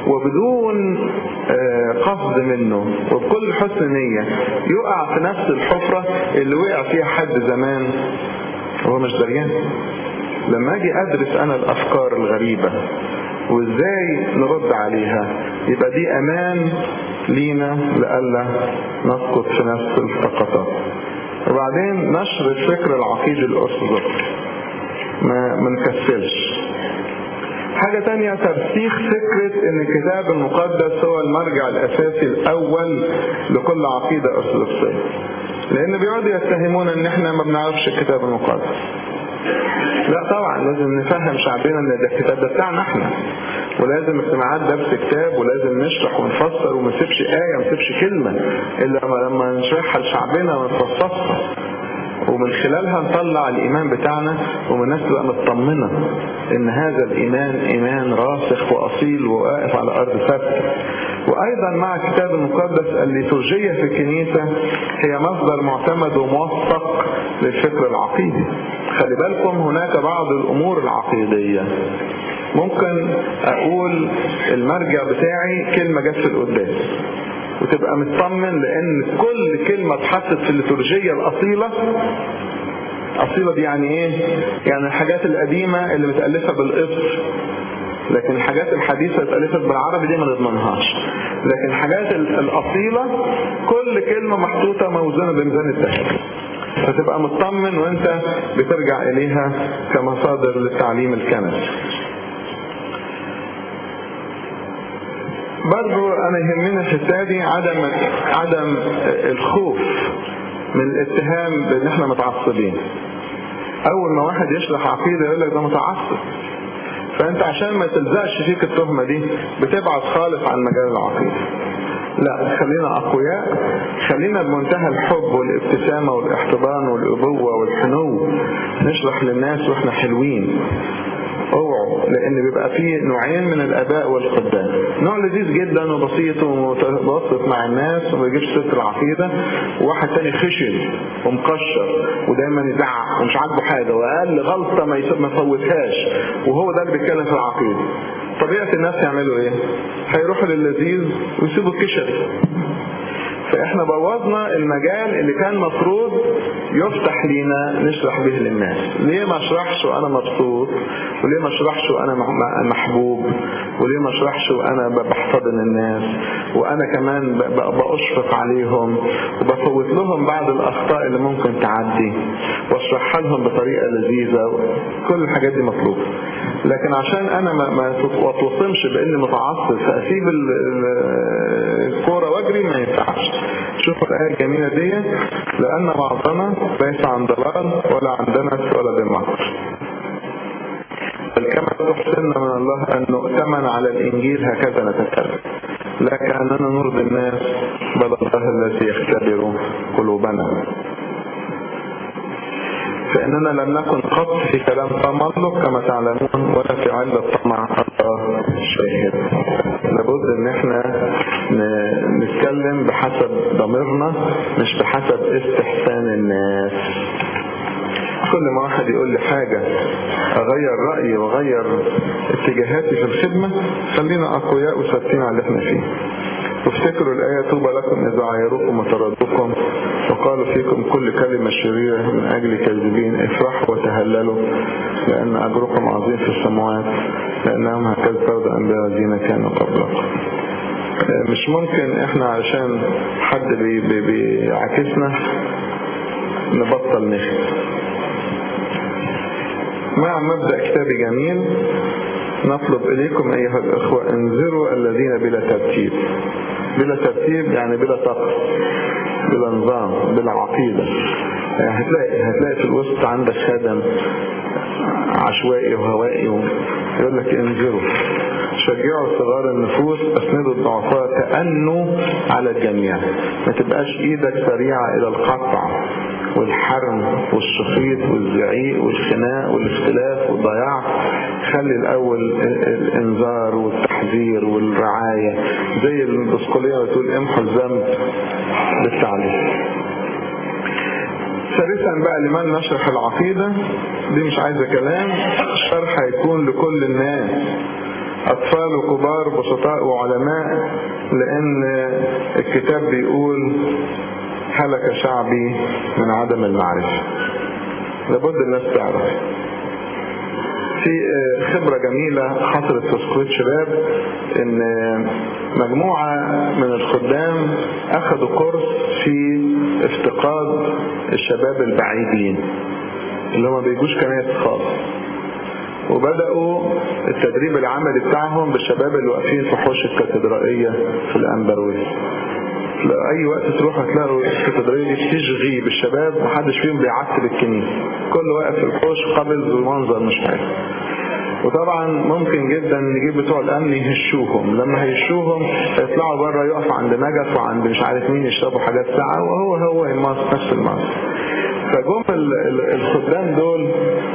وبدون قصد منه وبكل حسن نية يقع في نفس الحفرة اللي وقع فيها حد زمان هو مش دريان لما اجي ادرس انا الافكار الغريبة وازاي نرد عليها يبقى دي امان لينا لألا نسقط في نفس السقطات وبعدين نشر الفكر العقيدي الارثوذكسي ما منكسلش حاجة تانية ترسيخ فكرة ان الكتاب المقدس هو المرجع الاساسي الاول لكل عقيدة ارثوذكسية لان بيقعدوا يتهمونا ان احنا ما بنعرفش الكتاب المقدس لا طبعا لازم نفهم شعبنا ان ده الكتاب ده بتاعنا احنا ولازم اجتماعات درس كتاب ولازم نشرح ونفسر وما نسيبش آية وما نسيبش كلمة إلا لما نشرحها لشعبنا ونفصصها ومن خلالها نطلع الإيمان بتاعنا والناس تبقى مطمنة إن هذا الإيمان إيمان راسخ وأصيل وواقف على أرض ثابتة وأيضا مع الكتاب المقدس الليتورجية في الكنيسة هي مصدر معتمد وموثق للفكر العقيدي خلي بالكم هناك بعض الأمور العقيدية ممكن أقول المرجع بتاعي كلمة جت في القداس وتبقى مطمن لان كل كلمة اتحطت في الليتورجية الاصيلة اصيلة دي يعني ايه يعني الحاجات القديمة اللي متألفة بالقبط لكن الحاجات الحديثة اللي اتألفت بالعربي دي ما نضمنهاش لكن الحاجات الاصيلة كل كلمة محطوطة موزونة بميزان الذهب فتبقى مطمن وانت بترجع اليها كمصادر للتعليم الكنسي برضو انا يهمني الحته دي عدم عدم الخوف من الاتهام بان احنا متعصبين اول ما واحد يشرح عقيده يقول لك ده متعصب فانت عشان ما تلزقش فيك التهمه دي بتبعد خالص عن مجال العقيده لا خلينا اقوياء خلينا بمنتهى الحب والابتسامه والاحتضان والابوه والحنو نشرح للناس واحنا حلوين اوعوا لان بيبقى فيه نوعين من الاباء والخدام نوع لذيذ جدا وبسيط ومتوسط مع الناس وما يجيبش سيره العقيده وواحد تاني خشن ومكشر ودايما يزعق ومش عاجبه حاجه واقل غلطه ما يفوتهاش وهو ده اللي بيتكلم في العقيده طبيعه الناس يعملوا ايه؟ هيروحوا للذيذ ويسيبوا الكشري فاحنا بوظنا المجال اللي كان مفروض يفتح لينا نشرح به للناس ليه ما اشرحش وانا مبسوط وليه ما اشرحش وانا محبوب وليه ما اشرحش وانا بحتضن الناس وانا كمان باشفق عليهم وبفوت لهم بعض الاخطاء اللي ممكن تعدي واشرحها لهم بطريقه لذيذه كل الحاجات دي مطلوبه لكن عشان انا ما ما اتوصمش باني متعصب فاسيب الكوره واجري ما ينفعش شوفوا الايه الجميله دي لان بعضنا ليس عن ضلال ولا عن دنس ولا دمار بل كما تحسن من الله ان نؤتمن على الانجيل هكذا نتكلم لا كاننا نرضي الناس بل الله الذي يختبر قلوبنا فإننا لم نكن قط في كلام تملق كما تعلمون ولا في علة طمع الله شاهد لابد ان احنا نتكلم بحسب ضميرنا مش بحسب استحسان الناس كل ما واحد يقول لي حاجة اغير رأيي واغير اتجاهاتي في الخدمة خلينا اقوياء وثابتين على اللي احنا فيه وافتكروا الآية طوبى لكم إذا عايروكم وطردوكم وقالوا فيكم كل كلمة شريرة من أجل كاذبين افرحوا وتهللوا لأن أجركم عظيم في السماوات لأنهم هكذا ترضى أنبياء الذين كانوا قبلكم مش ممكن احنا عشان حد بي بي بيعاكسنا نبطل نخدم مع مبدأ كتابي جميل نطلب إليكم أيها الأخوة انذروا الذين بلا ترتيب بلا ترتيب يعني بلا طقس بلا نظام بلا عقيدة يعني هتلاقي هتلاقي في الوسط عندك خادم عشوائي وهوائي يقول لك انذروا شجعوا صغار النفوس اسندوا الضعفاء تأنوا على الجميع ما تبقاش ايدك سريعة الى القطع والحرم والشخيط والزعيق والخناق والاختلاف والضياع خلي الاول الانذار والتحذير والرعاية زي البسقولية بتقول امحوا الذنب بالتعليم ثالثا بقى لمن نشرح العقيدة دي مش عايزة كلام الشرح هيكون لكل الناس أطفال وكبار بسطاء وعلماء لأن الكتاب بيقول هلك شعبي من عدم المعرفة لابد الناس تعرف في خبرة جميلة حصلت في سكوت شباب ان مجموعة من الخدام اخذوا كورس في افتقاد الشباب البعيدين اللي هم بيجوش كنايس خالص وبدأوا التدريب العملي بتاعهم بالشباب اللي واقفين في حوش الكاتدرائية في الأنبرويس اي وقت تروح هتلاقوا الكاتدرائية دي بتشغي بالشباب محدش فيهم بيعتب الكنيسة كل واقف في الحوش قابل بمنظر مش حلو وطبعا ممكن جدا نجيب بتوع الامن يهشوهم لما هيشوهم يطلعوا بره يقف عند نجف وعند مش عارف مين يشربوا حاجات ساعة وهو هو الماس نفس الماس فجم الخدام دول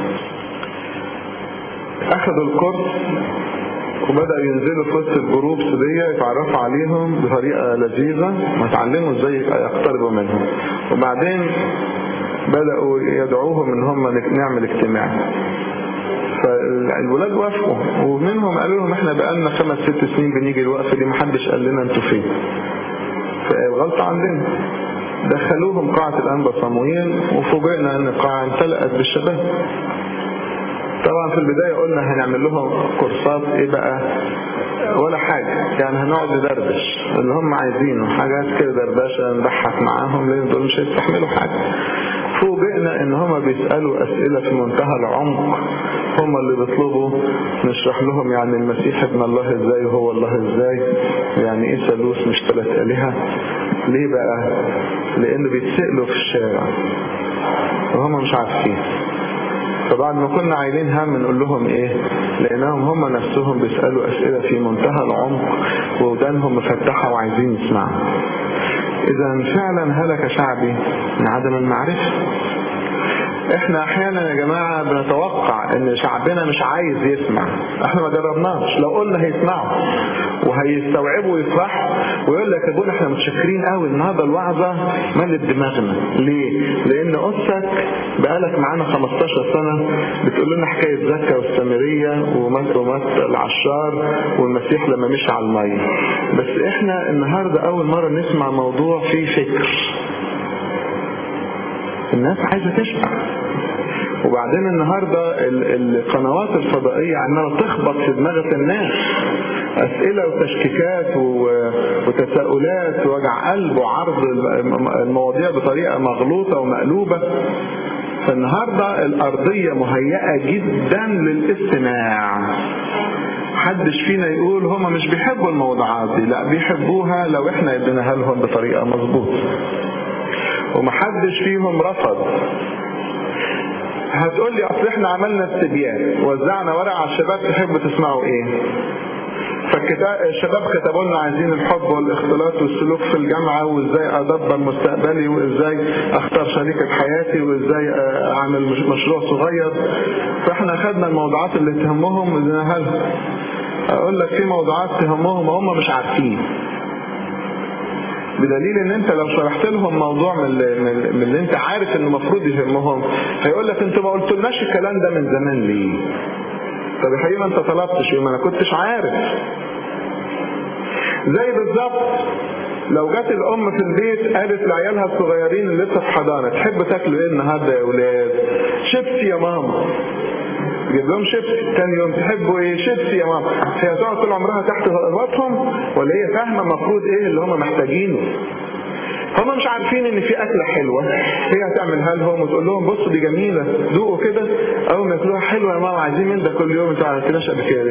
اخذوا الكورس وبدأوا ينزلوا في وسط الجروبس دي يتعرفوا عليهم بطريقة لذيذة ويتعلموا ازاي يقتربوا منهم وبعدين بدأوا يدعوهم ان هم نعمل اجتماع فالولاد وافقوا ومنهم قالوا لهم احنا بقالنا خمس ست سنين بنيجي الوقفة دي محدش قال لنا انتوا فين فالغلطة عندنا دخلوهم قاعة الأنبا صموئيل وفوجئنا ان القاعة امتلأت بالشباب طبعا في البداية قلنا هنعمل لهم كورسات ايه بقى ولا حاجة يعني هنقعد ندردش اللي هم عايزينه حاجات كده دردشة نضحك معاهم لان دول مش هيستحملوا حاجة فوجئنا ان هم بيسألوا اسئلة في منتهى العمق هم اللي بيطلبوا نشرح لهم يعني المسيح ابن الله ازاي وهو الله ازاي يعني ايه ثالوث مش ثلاث الهة ليه بقى لان بيتسألوا في الشارع وهم مش عارفين فبعد ما كنا عايلين هم نقول لهم ايه لانهم هم نفسهم بيسألوا اسئلة في منتهى العمق ودانهم مفتحة وعايزين يسمعوا اذا فعلا هلك شعبي من عدم المعرفة احنا احيانا يا جماعة بنتوقع ان شعبنا مش عايز يسمع احنا ما جربناش لو قلنا هيسمعوا وهيستوعبوا ويفرحوا ويقول لك يا ابونا احنا متشكرين قوي النهارده الوعظة ملت دماغنا ليه لان قصتك بقالك معانا 15 سنة بتقول لنا حكاية زكا والسامرية ومات العشار والمسيح لما مشي على المية بس احنا النهاردة اول مرة نسمع موضوع فيه فكر الناس عايزة تسمع وبعدين النهاردة القنوات الفضائية عمالة تخبط في دماغ الناس أسئلة وتشكيكات وتساؤلات ووجع قلب وعرض المواضيع بطريقة مغلوطة ومقلوبة فالنهاردة الأرضية مهيئة جدا للاستماع محدش فينا يقول هما مش بيحبوا الموضوعات دي لا بيحبوها لو احنا اديناها لهم بطريقة مظبوطة ومحدش فيهم رفض هتقول لي اصل احنا عملنا استبيان وزعنا ورق على الشباب تحبوا تسمعوا ايه فالشباب كتبوا لنا عايزين الحب والاختلاط والسلوك في الجامعة وازاي ادبر مستقبلي وازاي اختار شريكة حياتي وازاي اعمل مشروع صغير فاحنا خدنا الموضوعات اللي تهمهم واديناها لهم اقول لك في موضوعات تهمهم هم مش عارفين بدليل ان انت لو شرحت لهم موضوع من اللي, من اللي انت عارف انه المفروض يهمهم هيقول لك انتوا ما قلتولناش الكلام ده من زمان ليه طب يا حبيبي انت طلبتش ما انا كنتش عارف زي بالظبط لو جت الام في البيت قالت لعيالها الصغيرين اللي لسه في حضانه تحب تاكلوا ايه النهارده يا اولاد شيبسي يا ماما جيب لهم شيبسي تاني يوم تحبوا ايه شيبسي يا ماما هي هتقعد طول عمرها تحت رغباتهم ولا هي فاهمه المفروض ايه اللي هم محتاجينه هم مش عارفين ان في اكله حلوه هي هتعملها لهم وتقول لهم بصوا دي جميله ذوقوا كده اول ما ياكلوها حلوه يا ماما عايزين من ده كل يوم انتوا عملتناش قبل كده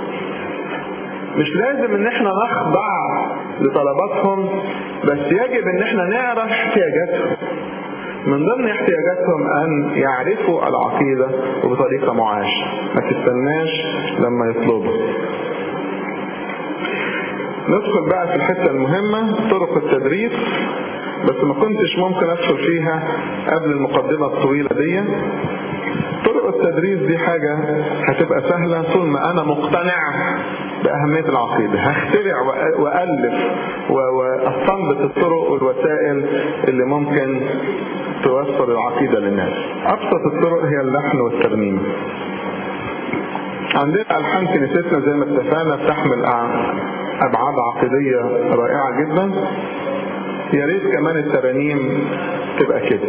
مش لازم ان احنا نخضع لطلباتهم بس يجب ان احنا نعرف احتياجاتهم من ضمن احتياجاتهم ان يعرفوا العقيدة وبطريقة معاشة ما تستناش لما يطلبوا ندخل بقى في الحتة المهمة طرق التدريس بس ما كنتش ممكن ادخل فيها قبل المقدمة الطويلة دي طرق التدريس دي حاجة هتبقى سهلة طول ما انا مقتنع بأهمية العقيدة هخترع وألف وأستنبط الطرق والوسائل اللي ممكن توصل العقيدة للناس أبسط الطرق هي اللحن والترنيم عندنا ألحان كنيستنا زي ما اتفقنا بتحمل أبعاد عقيدية رائعة جدا يا ريت كمان الترانيم تبقى كده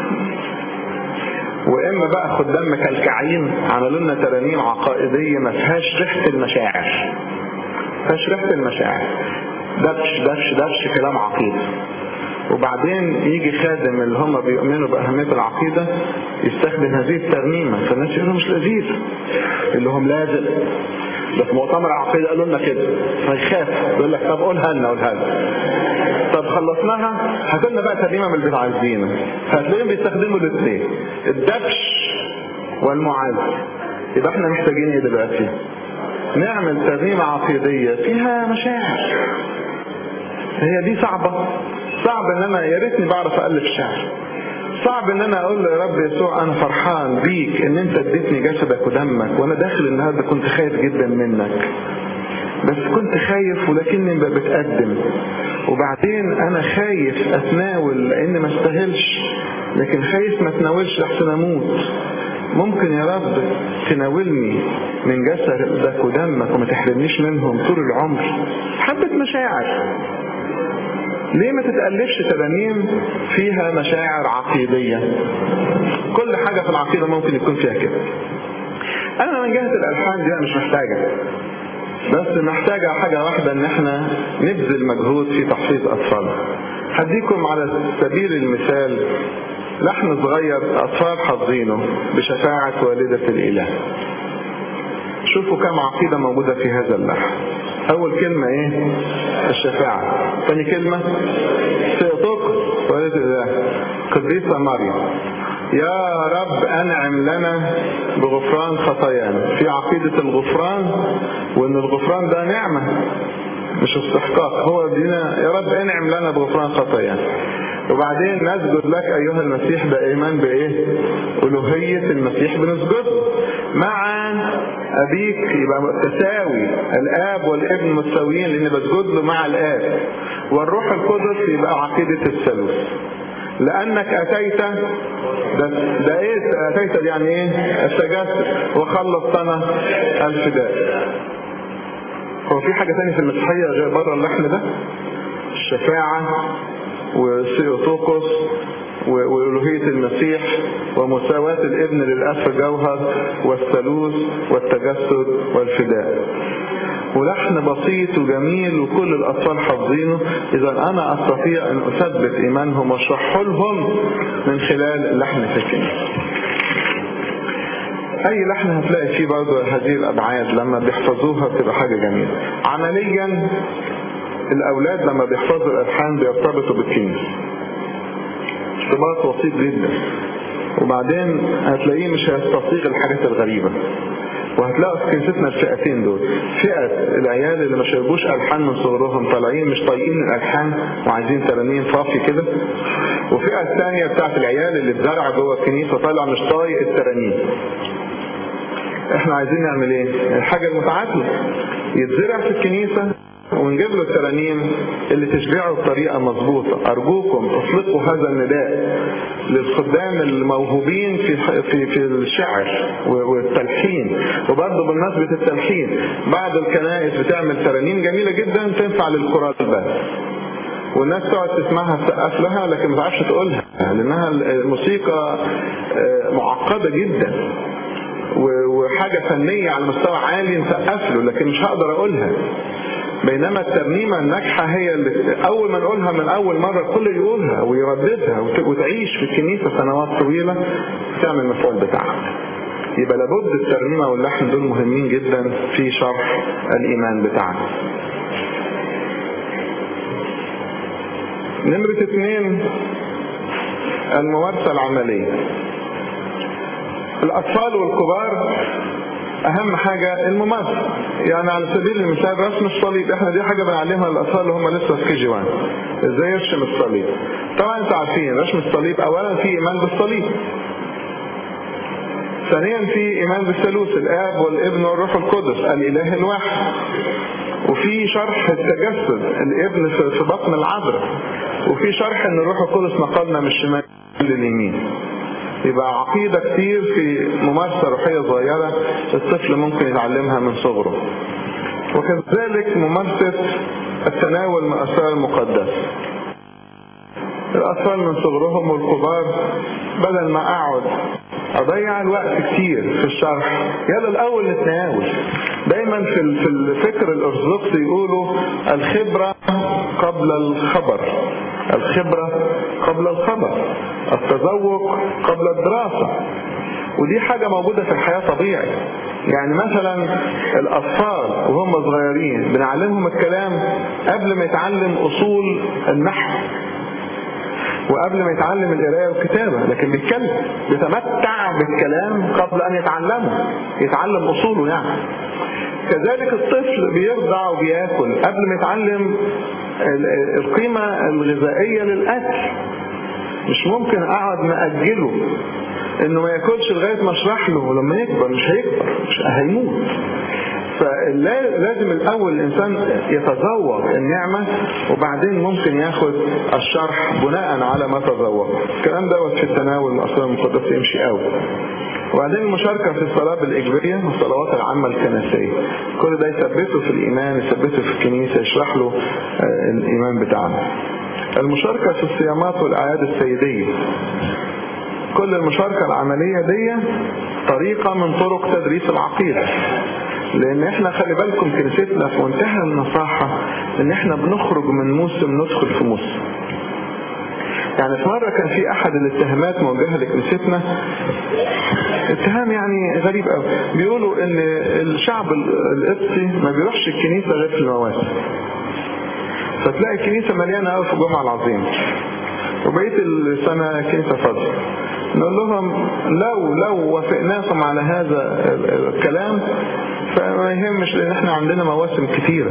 واما بقى خدام مكلكعين عملوا لنا ترانيم عقائديه ما فيهاش ريحه المشاعر ما فيهاش ريحه المشاعر دبش دبش دبش كلام عقيده وبعدين يجي خادم اللي هم بيؤمنوا بأهمية العقيدة يستخدم هذه الترنيمة فالناس يقولوا مش لذيذ اللي هم لازم ده في مؤتمر العقيدة قالوا لنا كده فيخاف يقول لك طب قولها لنا قولها لنا طب خلصناها هات لنا بقى ترنيمة من اللي بتاع عايزينه هتلاقيهم بيستخدموا الاثنين الدبش والمعاذ يبقى احنا محتاجين ايه دلوقتي؟ نعمل ترنيمة عقيدية فيها مشاعر هي دي صعبة صعب ان انا يا ريتني بعرف الف شعر صعب ان انا اقول له يا رب يسوع انا فرحان بيك ان انت اديتني جسدك ودمك وانا داخل النهارده كنت خايف جدا منك بس كنت خايف ولكني بتقدم وبعدين انا خايف اتناول لان ما استاهلش لكن خايف ما اتناولش لحسن اموت ممكن يا رب تناولني من جسدك ودمك وما تحرمنيش منهم طول العمر حبة مشاعر ليه ما تتألفش ترانيم فيها مشاعر عقيدية كل حاجة في العقيدة ممكن يكون فيها كده انا من جهة الالحان دي انا مش محتاجة بس محتاجة حاجة واحدة ان احنا نبذل مجهود في تحفيظ اطفالنا هديكم على سبيل المثال لحن صغير اطفال حافظينه بشفاعة والدة الاله شوفوا كم عقيدة موجودة في هذا اللحن اول كلمة ايه الشفاعة ثاني كلمة سيطوق والدة الاله قديسة مريم يا رب انعم لنا بغفران خطايانا في عقيدة الغفران وان الغفران ده نعمة مش استحقاق هو دينا يا رب انعم لنا بغفران خطايانا وبعدين نسجد لك ايها المسيح ده ايمان بايه الوهية المسيح بنسجد مع ابيك يبقى تساوي الاب والابن متساويين لان بسجد له مع الاب والروح القدس يبقى عقيدة الثالوث لانك اتيت ده, ده ايه اتيت يعني ايه التجسد وخلصتنا الفداء هو في حاجة تانية في المسيحية غير بره اللحن ده الشفاعة وسيوتوكوس وألوهية المسيح ومساواة الابن للأب في الجوهر والثالوث والتجسد والفداء ولحن بسيط وجميل وكل الأطفال حافظينه إذا أنا أستطيع أن أثبت إيمانهم وأشرحه لهم من خلال اللحن في الكنيسة أي لحن هتلاقي فيه برضه هذه الأبعاد لما بيحفظوها بتبقى حاجة جميلة عمليا الأولاد لما بيحفظوا الألحان بيرتبطوا بالكنيسة ارتباط وسيط جدا وبعدين هتلاقيه مش هيستصيغ الحاجات الغريبة وهتلاقوا في كنيستنا الفئتين دول فئة العيال اللي ما شربوش ألحان من صغرهم طالعين مش طايقين الألحان وعايزين ترانيم صافي كده وفئة الثانية بتاعت العيال اللي اتزرع جوه الكنيسة طالع مش طايق الترانيم احنا عايزين نعمل ايه الحاجة المتعادلة يتزرع في الكنيسة ونجيب له الترانيم اللي تشبعه بطريقة مظبوطة أرجوكم اطلقوا هذا النداء للخدام الموهوبين في في في الشعر والتلحين وبرضه بالنسبة التلحين بعض الكنائس بتعمل ترانيم جميلة جدا تنفع للكرات بس والناس تقعد تسمعها تسقف لها لكن ما تعرفش تقولها لانها الموسيقى معقدة جدا وحاجة فنية على مستوى عالي نسقف له لكن مش هقدر اقولها بينما الترنيمة الناجحة هي اللي أول ما نقولها من أول مرة الكل يقولها ويرددها وتعيش في الكنيسة سنوات طويلة تعمل المفعول بتاعها يبقى لابد الترنيمة واللحن دول مهمين جدا في شرح الإيمان بتاعنا نمرة اثنين الممارسة العملية الأطفال والكبار اهم حاجة الممارسة يعني على سبيل المثال رسم الصليب احنا دي حاجة بنعلمها للاطفال اللي هم لسه في كي جي 1 ازاي يرسم الصليب طبعا انتوا عارفين رسم الصليب اولا في ايمان بالصليب ثانيا في ايمان بالثالوث الاب والابن والروح القدس الاله الواحد وفي شرح التجسد الابن في بطن العذراء وفي شرح ان الروح القدس نقلنا من الشمال لليمين يبقى عقيدة كتير في ممارسة روحية صغيرة الطفل ممكن يتعلمها من صغره وكذلك ممارسة التناول من الأسرار المقدسة الأطفال من صغرهم والكبار بدل ما أقعد أضيع الوقت كتير في الشرح يلا الأول نتناول دايما في في الفكر الأرثوذكسي يقولوا الخبرة قبل الخبر الخبرة قبل الخبر التذوق قبل الدراسة ودي حاجة موجودة في الحياة طبيعي يعني مثلا الأطفال وهم صغيرين بنعلمهم الكلام قبل ما يتعلم أصول النحو وقبل ما يتعلم القرايه والكتابه لكن بيتكلم بيتمتع بالكلام قبل ان يتعلمه يتعلم اصوله يعني كذلك الطفل بيرضع وبياكل قبل ما يتعلم القيمه الغذائيه للاكل مش ممكن اقعد ماجله انه ما ياكلش لغايه ما اشرح له لما يكبر مش هيكبر مش هيموت فلازم الاول الانسان يتذوق النعمه وبعدين ممكن ياخد الشرح بناء على ما تذوق الكلام دوت في التناول الاسرار المقدسه يمشي قوي وبعدين المشاركة في الصلاة بالإجبارية والصلوات العامة الكنسية كل ده يثبته في الإيمان يثبته في الكنيسة يشرح له الإيمان بتاعنا المشاركة في الصيامات والأعياد السيدية كل المشاركة العملية دي طريقة من طرق تدريس العقيدة لان احنا خلي بالكم كنيستنا في منتهى النصاحة ان احنا بنخرج من موسم ندخل في موسم يعني في مرة كان في احد الاتهامات موجهة لكنيستنا اتهام يعني غريب قوي بيقولوا ان الشعب القبطي ما بيروحش الكنيسة غير في المواسم فتلاقي الكنيسة مليانة قوي في الجمعة العظيمة وبقية السنة كنيسة فاضية نقول لهم لو لو وافقناكم على هذا الكلام فما يهمش لان احنا عندنا مواسم كتيرة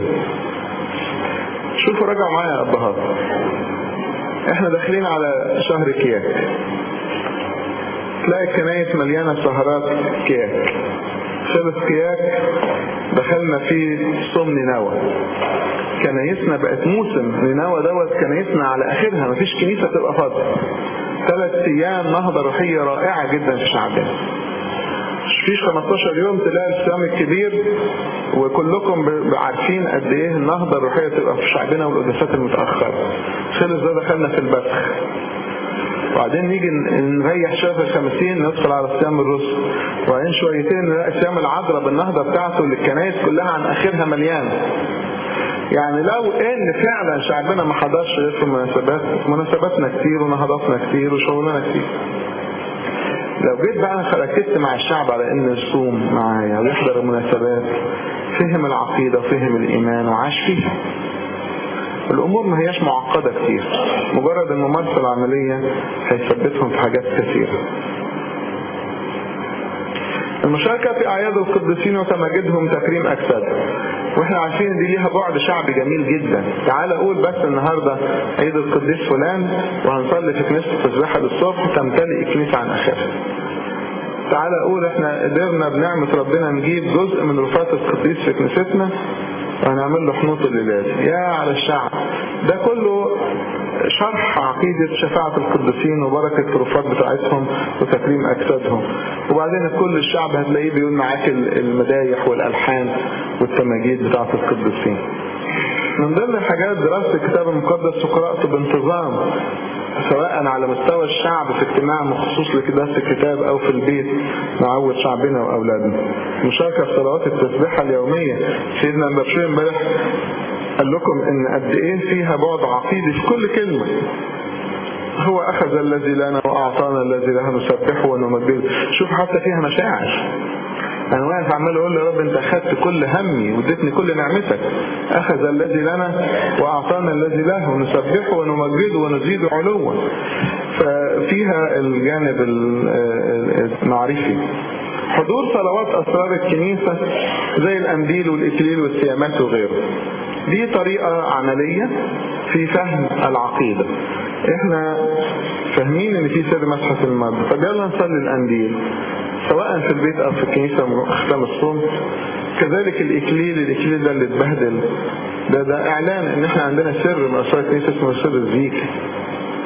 شوفوا راجعوا معايا يا ابهات احنا داخلين على شهر كياك تلاقي الكنايس مليانة سهرات كياك خلص كياك دخلنا في صوم نينوى كنايسنا بقت موسم نينوى دوت كنايسنا على اخرها مفيش كنيسة تبقى فاضية ثلاث ايام نهضة روحية رائعة جدا في شعبنا فيش 15 يوم تلاقي الصيام الكبير وكلكم عارفين قد ايه النهضة الروحية تبقى في شعبنا والقداسات المتأخرة خلص ده دخلنا في البسخ وبعدين نيجي نريح شويه في الخمسين ندخل على الصيام الرسل وبعدين شويتين نلاقي صيام العذراء بالنهضه بتاعته اللي الكنائس كلها عن اخرها مليانه يعني لو ان فعلا شعبنا ما حضرش غير في المناسبات مناسباتنا كتير ونهضاتنا كتير وشغلنا كتير لو جيت بقى ركزت مع الشعب على ان يصوم معايا ويحضر المناسبات فهم العقيدة وفهم الإيمان وعاش فيها الأمور ما هياش معقدة كتير مجرد الممارسة العملية هيثبتهم في حاجات كثيرة المشاركة في أعياد القديسين وتماجدهم تكريم أجسادهم واحنا عارفين ان دي ليها بعد شعبي جميل جدا تعال اقول بس النهارده عيد القديس فلان وهنصلي في كنيسه التسبيحه للصبح تمتلئ الكنيسه عن اخرها تعال اقول احنا قدرنا بنعمه ربنا نجيب جزء من رفات القديس في كنيستنا وهنعمل له حنوط الليلات يا على الشعب ده كله شرح عقيدة شفاعة القديسين وبركة الرفات بتاعتهم وتكريم أجسادهم وبعدين كل الشعب هتلاقيه بيقول معاك المدايح والألحان والتماجيد بتاعة القديسين من ضمن الحاجات دراسة الكتاب المقدس وقراءته بانتظام سواء على مستوى الشعب في اجتماع مخصوص لدراسة الكتاب أو في البيت نعود شعبنا وأولادنا مشاركة في صلوات التسبيحة اليومية سيدنا البشير امبارح قال لكم ان قد ايه فيها بعد عقيدي في كل كلمة هو اخذ الذي لنا واعطانا الذي له نسبحه ونمجده شوف حتى فيها مشاعر انا واقف عمال اقول يا رب انت اخذت كل همي واديتني كل نعمتك اخذ الذي لنا واعطانا الذي له نسبحه ونمجده ونزيد علوا ففيها الجانب المعرفي حضور صلوات اسرار الكنيسه زي الانبيل والاكليل والسيامات وغيره دي طريقة عملية في فهم العقيدة احنا فاهمين ان في سر مسحة المرض طب يلا نصلي الأنديل سواء في البيت او في الكنيسة ختام الصوم كذلك الإكليل الإكليل ده اللي اتبهدل ده ده إعلان إن إحنا عندنا سر من أسرار الكنيسة اسمه سر الزيك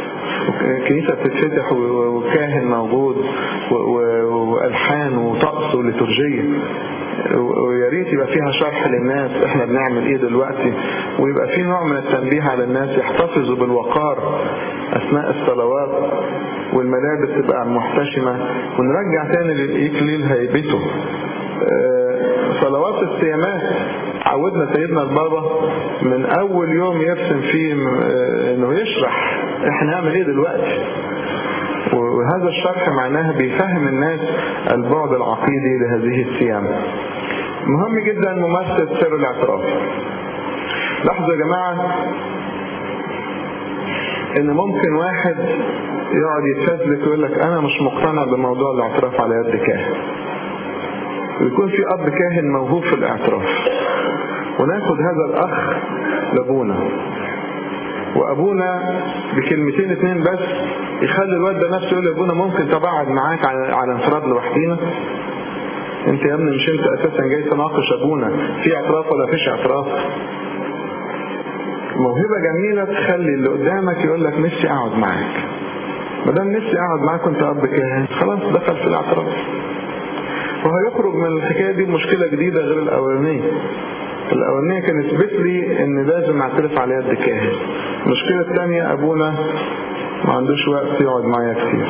كنيسة بتتفتح وكاهن موجود والحان وطقس وليتورجية ويا ريت يبقى فيها شرح للناس احنا بنعمل ايه دلوقتي ويبقى في نوع من التنبيه على الناس يحتفظوا بالوقار اثناء الصلوات والملابس تبقى محتشمة ونرجع تاني للإكليل هيبته صلوات الصيامات عودنا سيدنا البابا من أول يوم يرسم فيه إنه يشرح إحنا نعمل إيه دلوقتي وهذا الشرح معناه بيفهم الناس البعد العقيدي لهذه الصيام مهم جدا ممارسة سر الاعتراف لاحظوا يا جماعة ان ممكن واحد يقعد يتفزلك ويقول لك انا مش مقتنع بموضوع الاعتراف على يد كاهن ويكون في اب كاهن موهوب في الاعتراف وناخد هذا الاخ لابونا وابونا بكلمتين اتنين بس يخلي الواد ده نفسه يقول لابونا ممكن طب اقعد معاك على, على انفراد لوحدينا انت يا ابني مش انت اساسا جاي تناقش ابونا في اعتراف ولا فيش اعتراف موهبة جميلة تخلي اللي قدامك يقول لك نفسي اقعد معاك ما دام نفسي اقعد معاك وانت اب كاهن خلاص دخل في الاعتراف وهيخرج من الحكاية دي مشكلة جديدة غير الاولانية الاولانية كان اثبت لي ان لازم اعترف على يد كاهن المشكلة الثانية ابونا ما عندوش وقت يقعد معايا كتير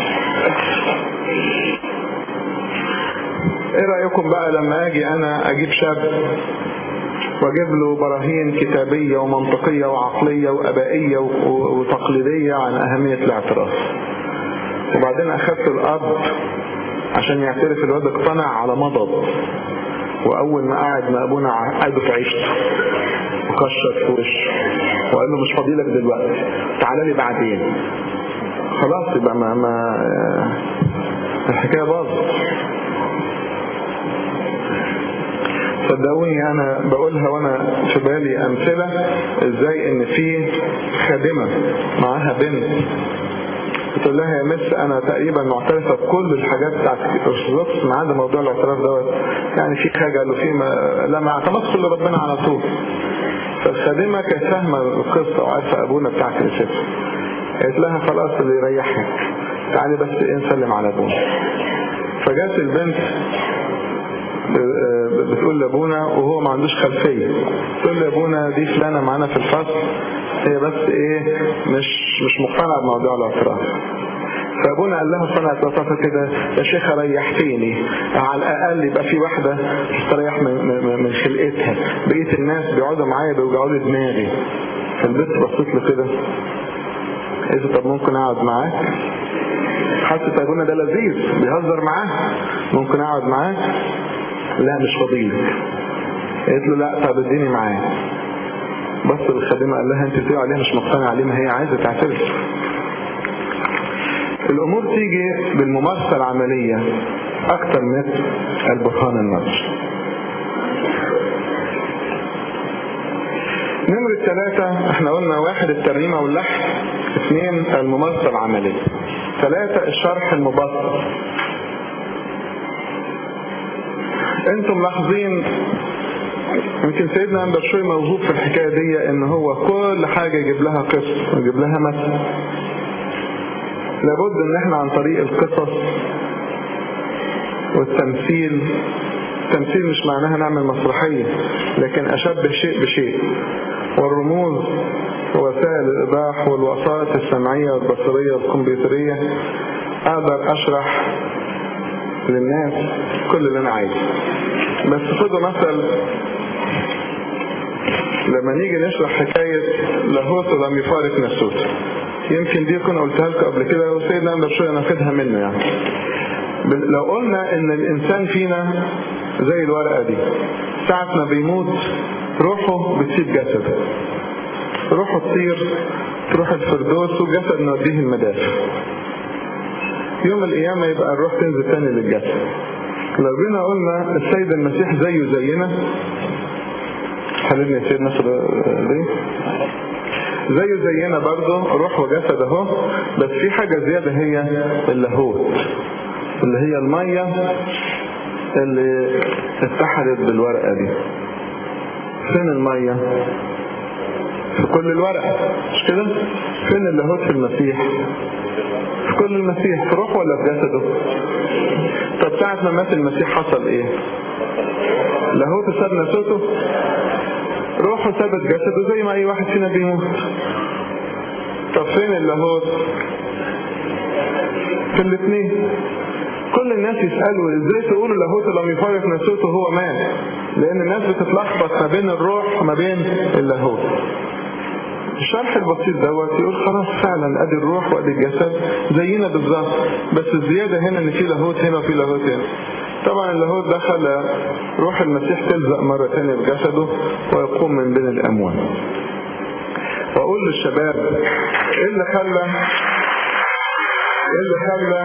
ايه رأيكم بقى لما اجي انا اجيب شاب واجيب له براهين كتابية ومنطقية وعقلية وابائية وتقليدية عن اهمية الاعتراف وبعدين اخدت الاب عشان يعترف الواد اقتنع على مضض واول ما قعد مع ابونا قعد في عيشته وكشر في وشه وقال له مش فاضيلك دلوقتي تعالى لي بعدين خلاص يبقى ما, ما الحكايه باظت صدقوني انا بقولها وانا في بالي امثله ازاي ان في خادمه معاها بنت بتقول لها يا مس انا تقريبا معترفه بكل الحاجات بتاعت الارثوذكس ما عدا موضوع الاعتراف دوت يعني في خجل وفي ما لا ما اعتمدش لربنا على طول فالخادمه كانت فاهمه القصه وعارفه ابونا بتاع كنيستها قالت لها خلاص اللي يريحك تعالي بس ايه نسلم على ابونا فجت البنت بتقول لابونا وهو ما عندوش خلفيه تقول لابونا دي فلانه معانا في الفصل هي بس ايه مش مش مقتنعه بموضوع الاعتراف فابونا قال لها صنعت لطافه كده يا شيخه ريحتيني على الاقل يبقى في واحده تستريح من, من, من خلقتها بقيه الناس بيقعدوا معايا بيوجعوا لي دماغي فالبنت بصيت له كده قالت طب ممكن اقعد معاك حاسس ابونا ده لذيذ بيهزر معاه ممكن اقعد معاك لا مش فضيلك قالت له لا طب اديني معاه بص للخادمه قال لها انت بتقولي عليها مش مقتنعه عليه ما هي عايزه تعترف الامور تيجي بالممارسه العمليه اكتر من البرهان النظري نمرة ثلاثة احنا قلنا واحد الترنيمة واللحن اثنين الممارسة العملية ثلاثة الشرح المبسط انتم ملاحظين يمكن سيدنا عند شوي موهوب في الحكاية دي ان هو كل حاجة يجيب لها قصة ويجيب لها مثل لابد ان احنا عن طريق القصص والتمثيل التمثيل مش معناها نعمل مسرحية لكن اشبه شيء بشيء والرموز ووسائل الايضاح والوسائط السمعية والبصرية والكمبيوترية اقدر اشرح للناس كل اللي انا عايزه بس خدوا مثل لما نيجي نشرح حكاية لاهوت لم يفارق نسوت يمكن دي كنا قلتها لكم قبل كده وسيدنا عند شوية ناخدها منه يعني لو قلنا ان الانسان فينا زي الورقة دي ساعة ما بيموت روحه بتسيب جسده روحه تطير تروح الفردوس وجسد نوديه المدافع يوم القيامة يبقى الروح تنزل تاني للجسد لو جينا قلنا السيد المسيح زيه زينا حبيبنا يا سيد نصر دي زيه زينا برضه روح وجسد اهو بس في حاجة زيادة هي اللاهوت اللي هي المية اللي اتحدت بالورقة دي فين المية في كل الورق مش كده فين اللاهوت في المسيح في كل المسيح في روحه ولا في جسده طب ساعة ما مات المسيح حصل ايه لاهوت ساب نسوته روحه سابت جسده زي ما اي واحد فينا بيموت طب فين اللاهوت في الاثنين كل الناس يسألوا ازاي تقولوا لاهوت لم يفارق نسوته هو مات لان الناس بتتلخبط ما بين الروح وما بين اللاهوت الشرح البسيط دوت يقول خلاص فعلا ادي الروح وادي الجسد زينا بالظبط بس الزياده هنا ان في لاهوت هنا وفي لاهوت هنا طبعا اللاهوت دخل روح المسيح تلزق مرة تانية بجسده ويقوم من بين الأموات وأقول للشباب إيه اللي خلى إيه اللي خلى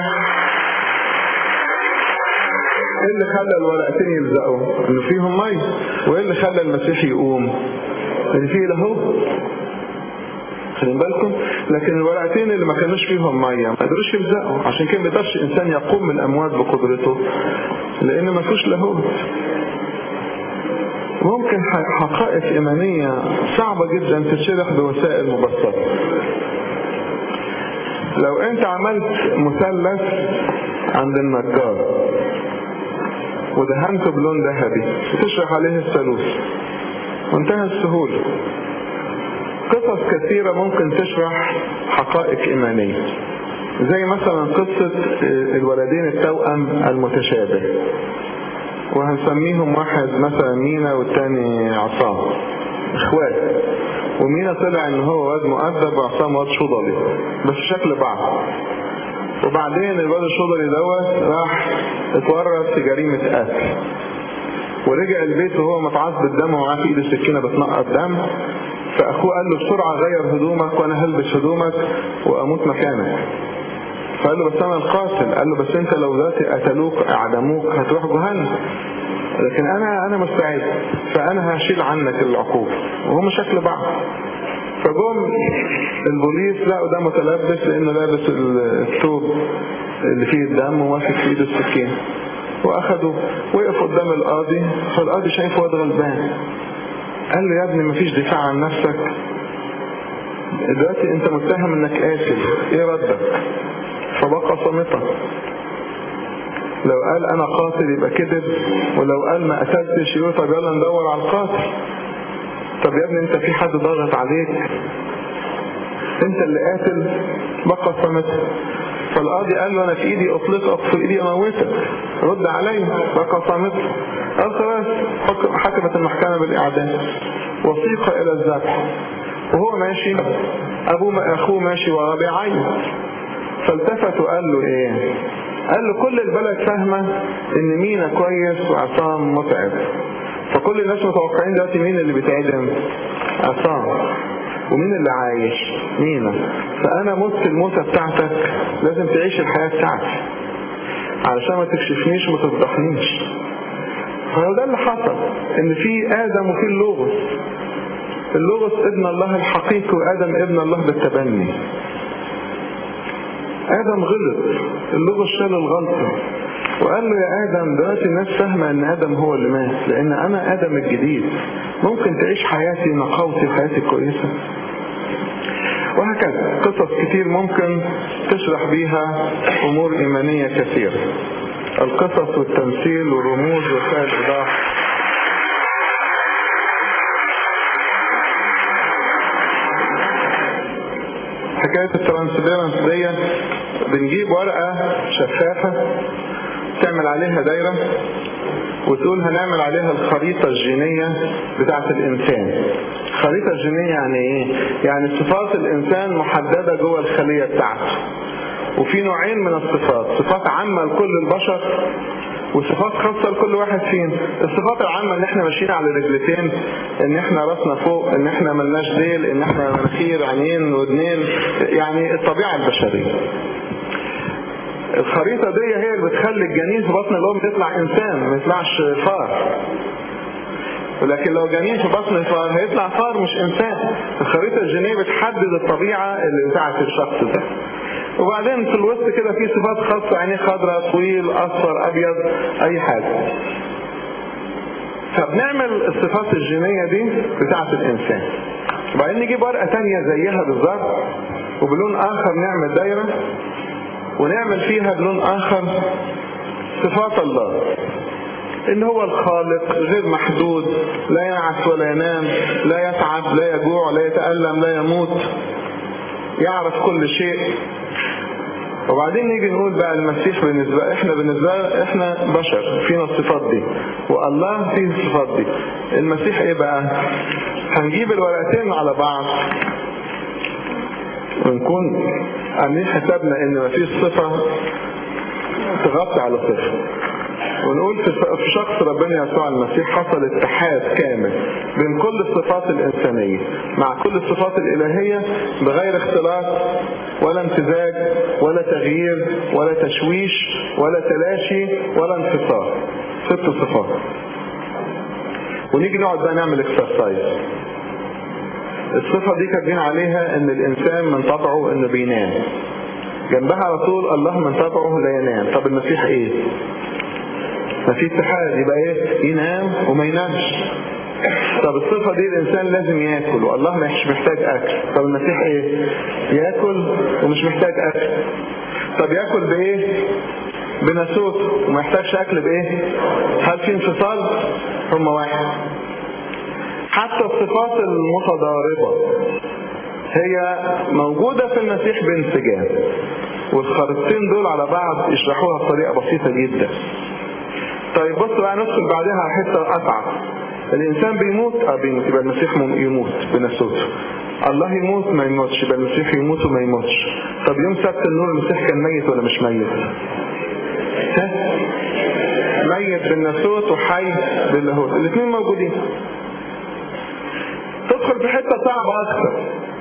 إيه اللي خلى الورقتين يلزقوا؟ إنه فيهم مية وإيه اللي خلى المسيح يقوم؟ إن فيه لاهوت خلين بالكم لكن الورقتين اللي ما كانوش فيهم ميه ما قدروش يلزقوا عشان كده ما يقدرش انسان يقوم من الاموات بقدرته لان ما فيش لاهوت ممكن حقائق ايمانيه صعبه جدا تتشرح بوسائل مبسطه لو انت عملت مثلث عند النجار ودهنته بلون ذهبي وتشرح عليه الثالوث وانتهى السهوله قصص كثيرة ممكن تشرح حقائق إيمانية زي مثلا قصة الولدين التوأم المتشابه وهنسميهم واحد مثلا مينا والتاني عصام اخوات ومينا طلع ان هو واد مؤدب وعصام واد شضلي بس شكل بعض وبعدين الواد الشضلي دوت راح اتورط في جريمة قتل ورجع البيت وهو متعصب بالدم ومعاه في ايده سكينه بتنقط دم فاخوه قال له بسرعه غير هدومك وانا هلبس هدومك واموت مكانك فقال له بس انا القاتل قال له بس انت لو ذاتي قتلوك اعدموك هتروح جهنم لكن انا انا مستعد فانا هشيل عنك العقوبه وهم شكل بعض فجم البوليس لقوا ده متلبس لانه لابس الثوب اللي فيه الدم وماسك في ايده السكين واخدوا وقف قدام القاضي فالقاضي شايفه واد غلبان قال له يا ابني مفيش دفاع عن نفسك دلوقتي انت متهم انك قاتل ايه ردك فبقى صامتا لو قال انا قاتل يبقى كذب ولو قال ما قتلتش يقول طب يلا ندور على القاتل طب يا ابني انت في حد ضغط عليك انت اللي قاتل بقى صامتا فالقاضي قال له انا في ايدي اطلقك في ايدي اموتك رد علي بقى صامتا قال خلاص حكمت المحكمة بالإعدام وثيقة إلى الذبح وهو ماشي أبوه أخوه ماشي وراه بيعيط فالتفت وقال له إيه؟ قال له كل البلد فاهمة إن مينا كويس وعصام متعب فكل الناس متوقعين دلوقتي مين اللي بيتعدم؟ عصام ومين اللي عايش؟ مينا فأنا مت الموتة بتاعتك لازم تعيش الحياة بتاعتي علشان ما تكشفنيش وما تفضحنيش فهو ده اللي حصل ان في ادم وفي اللوغوس اللوغوس ابن الله الحقيقي وادم ابن الله بالتبني ادم غلط اللوغوس شال الغلطه وقال له يا ادم دلوقتي الناس فاهمه ان ادم هو اللي مات لان انا ادم الجديد ممكن تعيش حياتي نقاوتي وحياتي كويسه وهكذا قصص كتير ممكن تشرح بيها امور ايمانيه كثيره القصص والتمثيل والرموز وسائل الإيضاح حكاية الترانسبيرنس دي بنجيب ورقة شفافة تعمل عليها دايرة وتقول هنعمل عليها الخريطة الجينية بتاعة الإنسان الخريطة الجينية يعني إيه؟ يعني صفات الإنسان محددة جوه الخلية بتاعته وفي نوعين من الصفات صفات عامة لكل البشر وصفات خاصة لكل واحد فينا الصفات العامة ان احنا ماشيين على رجلتين ان احنا راسنا فوق ان احنا ملناش ديل ان احنا مناخير عينين ودنين يعني الطبيعة البشرية الخريطة دي هي اللي بتخلي الجنين في بطن الام يطلع انسان ما يطلعش فار ولكن لو جنين في بطن الفار هيطلع فار مش انسان الخريطة الجينية بتحدد الطبيعة اللي بتاعت الشخص ده وبعدين في الوسط كده في صفات خاصة عينيه خضراء طويل اصفر ابيض اي حاجة فبنعمل الصفات الجينية دي بتاعة الانسان وبعدين نجيب ورقة تانية زيها بالظبط وبلون آخر نعمل دايرة ونعمل فيها بلون آخر صفات الله ان هو الخالق غير محدود لا ينعس ولا ينام لا يتعب لا يجوع لا يتألم لا يموت يعرف كل شيء وبعدين نيجي نقول بقى المسيح بالنسبة احنا بالنسبة احنا بشر فينا الصفات دي والله فيه الصفات دي المسيح ايه بقى هنجيب الورقتين على بعض ونكون عاملين حسابنا ان مفيش صفة تغطي على صفة ونقول في شخص ربنا يسوع المسيح حصل اتحاد كامل بين كل الصفات الإنسانية مع كل الصفات الإلهية بغير اختلاط ولا امتزاج ولا تغيير ولا تشويش ولا تلاشي ولا انفصال ست صفات ونيجي نقعد بقى نعمل اكسرسايز الصفة دي كاتبين عليها ان الانسان من طبعه انه بينام جنبها على طول الله من طبعه لا ينام طب المسيح ايه ما في اتحاد يبقى ايه ينام وما ينامش طب الصفة دي الإنسان لازم ياكل والله مش محتاج أكل طب المسيح إيه ياكل ومش محتاج أكل طب ياكل بإيه بناسوت وما يحتاجش أكل بإيه هل في انفصال هم واحد حتى الصفات المتضاربة هي موجودة في المسيح بانسجام والخريطتين دول على بعض يشرحوها بطريقة بسيطة جدا طيب بص بقى ندخل بعدها على حته اصعب الانسان بيموت اه بيموت يبقى المسيح يموت بنفسه الله يموت ما يموتش يبقى المسيح يموت وما يموتش طب يوم سبت النور المسيح كان ميت ولا مش ميت ميت بالناسوت وحي باللاهوت الاثنين موجودين تدخل في حته صعبه اكثر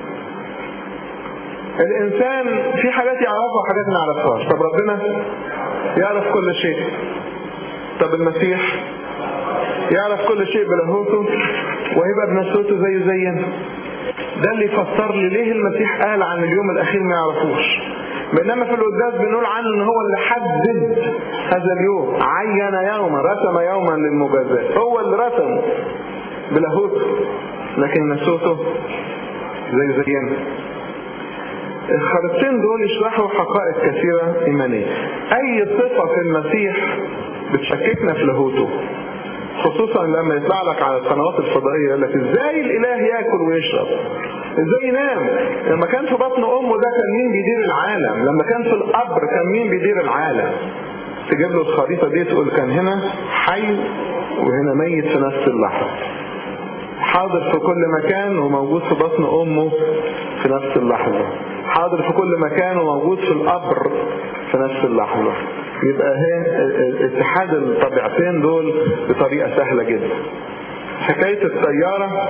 الانسان في حاجات يعرفها وحاجات ما يعرفهاش طب ربنا يعرف كل شيء طب المسيح يعرف كل شيء بلاهوته ويبقى بنسوته زيه زينا ده اللي يفسر لي ليه المسيح قال عن اليوم الاخير ما يعرفوش بينما في القداس بنقول عنه ان هو اللي حدد هذا اليوم عين يوما رسم يوما للمجازات هو اللي رسمه بلاهوته لكن نسوته زي زينا الخريطتين دول يشرحوا حقائق كثيرة إيمانية أي صفة في المسيح بتشككنا في لاهوته خصوصا لما يطلع لك على القنوات الفضائية يقول لك ازاي الاله ياكل ويشرب ازاي ينام لما كان في بطن امه ده كان مين بيدير العالم لما كان في القبر كان مين بيدير العالم تجيب له الخريطة دي تقول كان هنا حي وهنا ميت في نفس اللحظة حاضر في كل مكان وموجود في بطن امه في نفس اللحظة حاضر في كل مكان وموجود في القبر في نفس اللحظة يبقى هي اتحاد الطبيعتين دول بطريقة سهلة جدا حكاية الطيارة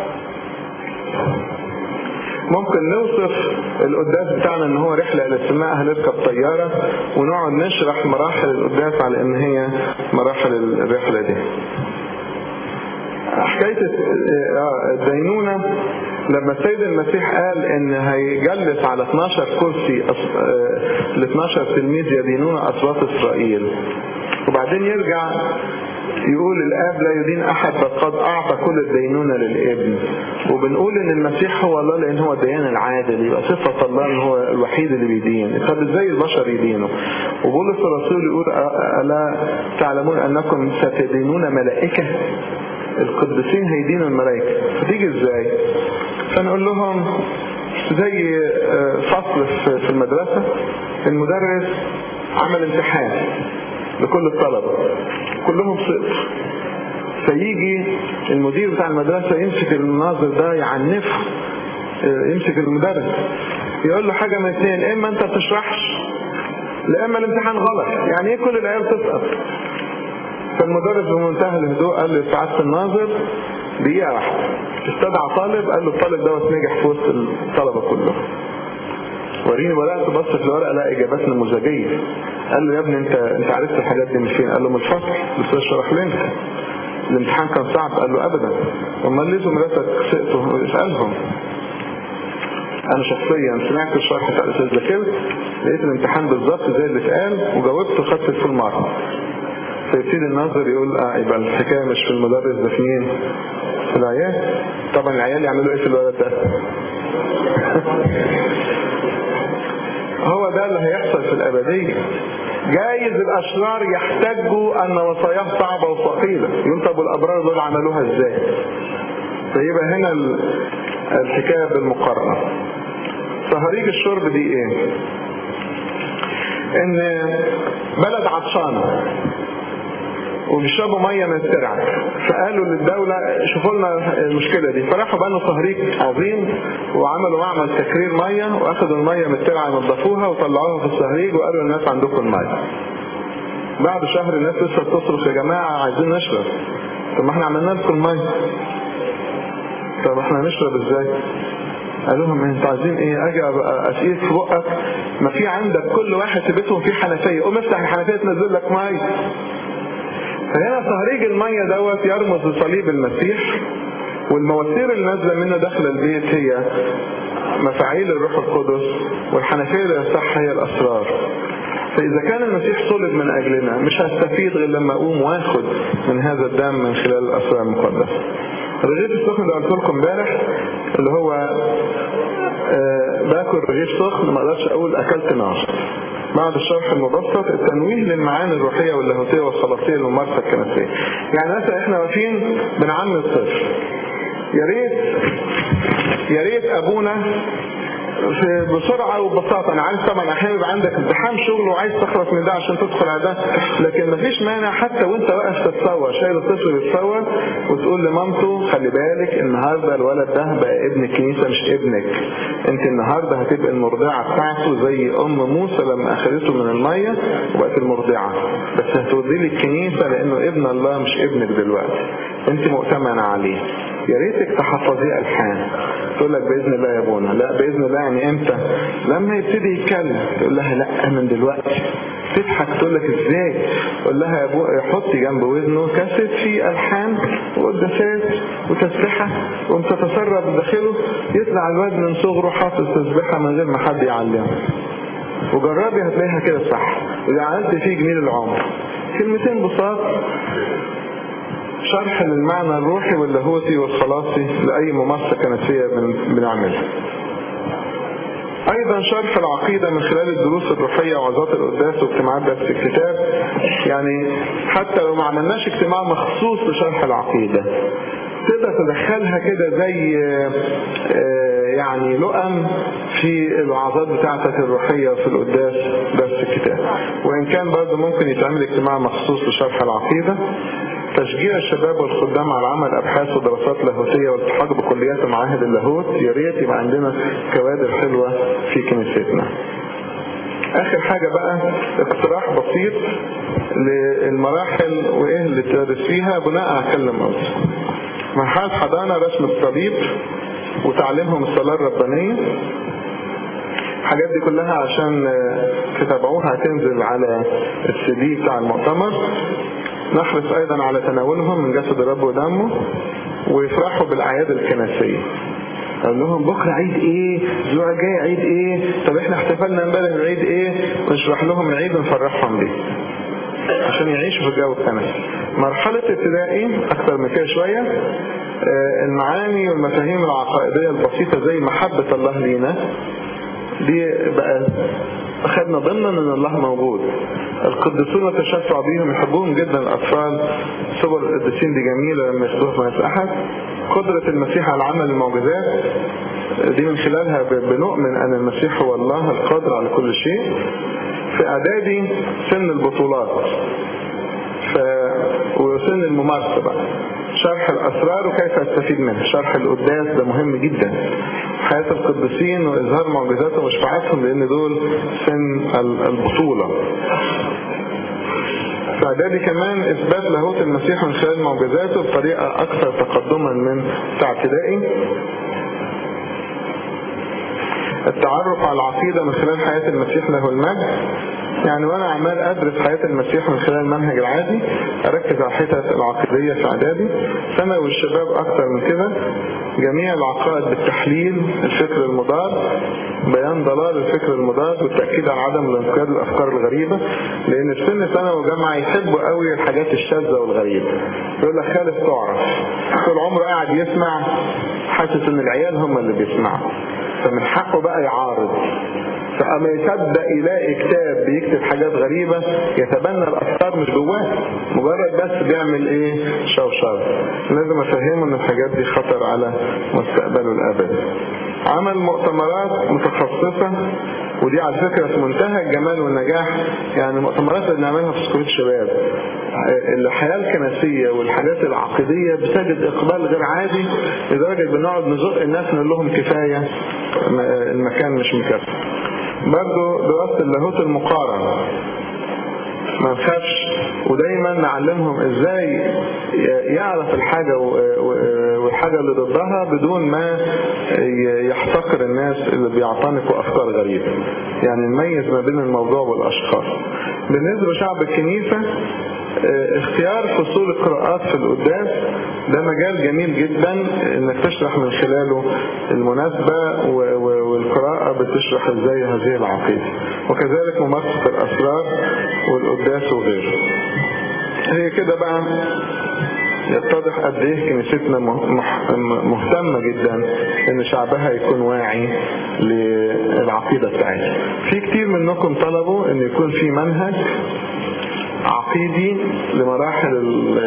ممكن نوصف القداس بتاعنا ان هو رحلة الى السماء هنركب طيارة ونقعد نشرح مراحل القداس على ان هي مراحل الرحلة دي حكاية الدينونة لما السيد المسيح قال ان هيجلس على 12 كرسي ال 12 تلميذ يدينون اصوات اسرائيل وبعدين يرجع يقول الاب لا يدين احد بل قد اعطى كل الدينونة للابن وبنقول ان المسيح هو الله لان هو الديان العادل يبقى صفة الله ان هو الوحيد اللي بيدين طب ازاي البشر يدينوا وبولس الرسول يقول الا تعلمون انكم ستدينون ملائكة القديسين هيدينوا الملائكة فتيجي ازاي فنقول لهم زي فصل في المدرسة المدرس عمل امتحان لكل الطلبة كلهم سقطوا فيجي المدير بتاع المدرسة يمسك المناظر ده يعنفه يمسك المدرس يقول له حاجة من اثنين اما انت بتشرحش لا اما الامتحان غلط يعني ايه كل العيال تسقط فالمدرس بمنتهى الهدوء قال له سعادة الناظر دقيقة واحدة استدعى طالب قال له الطالب دوت نجح في وسط الطلبة كلهم وريني ورقته بص في الورقة لقى إجابات نموذجية قال له يا ابني انت انت عرفت الحاجات دي من فين؟ قال له من الفصل بس اشرح لنا الامتحان كان صعب قال له ابدا امال ليه زملاتك سقطوا اسالهم انا شخصيا سمعت الشرح بتاع الاستاذ ذاكرت لقيت الامتحان بالظبط زي اللي اتقال وجاوبت وخدت الفول مارك فيبتدي الناظر يقول اه يبقى الحكايه مش في المدرس ده في مين؟ العيال طبعا العيال يعملوا ايه في الولد ده هو ده اللي هيحصل في الأبدية جايز الأشرار يحتجوا أن وصاياه صعبة وثقيلة يقول طب الأبرار دول عملوها إزاي فيبقى هنا الحكاية بالمقارنة صهاريج الشرب دي إيه إن بلد عطشانة وبيشربوا ميه من الترعه فقالوا للدوله شوفوا لنا المشكله دي فراحوا بنوا صهريج عظيم وعملوا معمل تكرير ميه واخدوا الميه من الترعه نظفوها وطلعوها في الصهريج وقالوا للناس عندكم الميه بعد شهر الناس لسه بتصرخ يا جماعه عايزين نشرب طب ما احنا عملنا لكم الميه طب احنا نشرب ازاي قال لهم انتوا عايزين ايه اجي ابقى اسقيك في بقك ما في عندك كل واحد في بيتهم في حنفيه قوم افتح الحنفيه تنزل لك ميه فهنا تهريج المية دوت يرمز لصليب المسيح والمواسير اللي نازلة منه داخل البيت هي مفاعيل الروح القدس والحنفية اللي يفتحها هي الأسرار فإذا كان المسيح صلب من أجلنا مش هستفيد غير لما أقوم واخد من هذا الدم من خلال الأسرار المقدسة الرغيف السخن اللي قلت لكم امبارح اللي هو آه باكل رغيف سخن ما اقدرش اقول اكلت نار بعد الشرح المبسط التنويه للمعاني الروحية واللاهوتية والخلاصية للممارسة الكنسية يعني مثلا احنا واقفين بنعمل الطفل يا ريت يا ريت ابونا في بسرعة وببساطة أنا عارف طبعا أحيانا يبقى عندك ازدحام شغل وعايز تخلص من ده عشان تدخل على ده لكن مفيش مانع حتى وأنت واقف تتصور شايل الطفل بيتصور وتقول لمامته خلي بالك النهارده الولد ده بقى ابن الكنيسة مش ابنك أنت النهارده هتبقى المرضعة بتاعته زي أم موسى لما أخذته من المية وبقت المرضعة بس هتوديه للكنيسة لأنه ابن الله مش ابنك دلوقتي أنت مؤتمنة عليه يا ريتك تحفظي الحان تقول لك باذن الله يا ابونا لا باذن الله يعني امتى لما يبتدي يتكلم تقول لها لا من دلوقتي تضحك تقول لك ازاي تقول لها يا ابو حطي جنب ودنه كاسيت فيه الحان وقداسات وتسبحه وقوم تتسرب داخله يطلع الواد من صغره حافظ تسبحه من غير ما حد يعلمه وجربي هتلاقيها كده صح واذا عملت فيه جميل العمر كلمتين بساط شرح للمعنى الروحي واللاهوتي والخلاصي لأي ممارسة كنسية بنعملها أيضا شرح العقيدة من خلال الدروس الروحية وعظات القداس واجتماعات درس الكتاب يعني حتى لو ما عملناش اجتماع مخصوص لشرح العقيدة تقدر تدخلها كده زي يعني لؤم في الوعظات بتاعتك الروحية في القداس درس الكتاب وإن كان برضه ممكن يتعمل اجتماع مخصوص لشرح العقيدة تشجيع الشباب والخدام على عمل ابحاث ودراسات لاهوتيه والالتحاق بكليات ومعاهد اللاهوت يا ريت يبقى عندنا كوادر حلوه في كنيستنا. اخر حاجه بقى اقتراح بسيط للمراحل وايه اللي تدرس فيها بناء على كلام موت. مرحله حضانه رسم الصليب وتعليمهم الصلاه الربانيه الحاجات دي كلها عشان تتابعوها هتنزل على السي دي بتاع المؤتمر نحرص ايضا على تناولهم من جسد الرب ودمه ويفرحوا بالاعياد الكنسيه قال لهم بكره عيد ايه الاسبوع الجاي عيد ايه طب احنا احتفلنا امبارح بعيد ايه ونشرح لهم العيد ونفرحهم بيه عشان يعيشوا في الجو الكنسي مرحلة ابتدائي أكثر من كده شوية المعاني والمفاهيم العقائدية البسيطة زي محبة الله لينا دي بقى أخذنا ضمنا أن الله موجود القديسون والتشفع بهم يحبوهم جدا الأطفال صور القديسين دي جميلة لما ياخدوها في مجلس أحد قدرة المسيح على عمل المعجزات دي من خلالها بنؤمن أن المسيح هو الله القادر على كل شيء في إعدادي سن البطولات ف... وسن الممارسة بقى شرح الأسرار وكيف أستفيد منها شرح القداس ده مهم جدا حياة القديسين وإظهار معجزاتهم وشفاعتهم لأن دول سن البطولة في إعدادي كمان إثبات لاهوت المسيح من خلال معجزاته بطريقة أكثر تقدما من بتاع ابتدائي التعرف على العقيدة من خلال حياة المسيح له المجد يعني وانا عمال ادرس حياة المسيح من خلال المنهج العادي اركز على الحتت العقيدية في اعدادي ثانوي والشباب اكتر من كده جميع العقائد بالتحليل الفكر المضاد بيان من ضلال الفكر المضاد والتأكيد على عدم الانقياد للأفكار الغريبة لأن في سن ثانوي وجامعة يحبوا قوي الحاجات الشاذة والغريبة يقول لك خالف تعرف طول عمره قاعد يسمع حاسس ان العيال هم اللي بيسمعوا فمن حقه بقى يعارض فأما يصدق يلاقي كتاب بيكتب حاجات غريبة يتبنى الأفكار مش جواه مجرد بس بيعمل ايه شوشر لازم افهمه ان الحاجات دي خطر على مستقبله الابدي عمل مؤتمرات متخصصة ودي على فكرة في منتهى الجمال والنجاح يعني المؤتمرات اللي بنعملها في سكولة الشباب الحياة الكنسية والحاجات العقيدية بتجد إقبال غير عادي لدرجة بنقعد نزق الناس نقول لهم كفاية المكان مش مكفي برضه دراسة اللاهوت المقارن ما نخافش ودايما نعلمهم ازاي يعرف الحاجة والحاجة اللي ضدها بدون ما يحتقر الناس اللي بيعتنقوا افكار غريبة يعني نميز ما بين الموضوع والاشخاص بالنسبة لشعب الكنيسة اختيار فصول القراءات في القداس ده مجال جميل جدا انك تشرح من خلاله المناسبة والقراءة بتشرح ازاي هذه العقيدة وكذلك ممارسة الاسرار والقداس وغيره هي كده بقى يتضح قد ايه كنيستنا مهتمة جدا ان شعبها يكون واعي للعقيدة بتاعتها في كتير منكم طلبوا ان يكون في منهج عقيدي لمراحل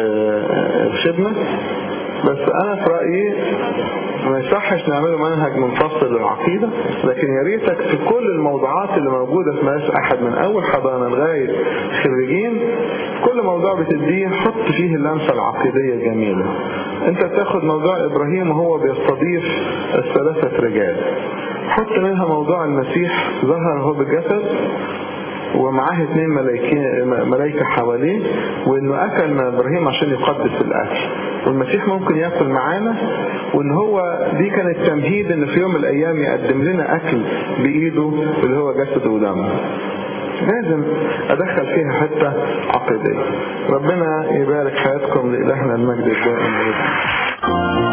الخدمة بس انا في رأيي ما يصحش نعمله منهج منفصل للعقيدة لكن يا ريتك في كل الموضوعات اللي موجودة في مدارس احد من اول حضانة لغاية خريجين كل موضوع بتديه حط فيه اللمسة العقيدية الجميلة انت بتاخد موضوع ابراهيم وهو بيستضيف الثلاثة رجال حط منها موضوع المسيح ظهر هو بالجسد ومعاه اثنين ملايكة حواليه وانه اكل من ابراهيم عشان يقدس الاكل والمسيح ممكن ياكل معانا وان هو دي كانت تمهيد ان في يوم من الايام يقدم لنا اكل بايده اللي هو جسده ودمه لازم ادخل فيها حتة عقيدية ربنا يبارك حياتكم لإلهنا المجد الدائم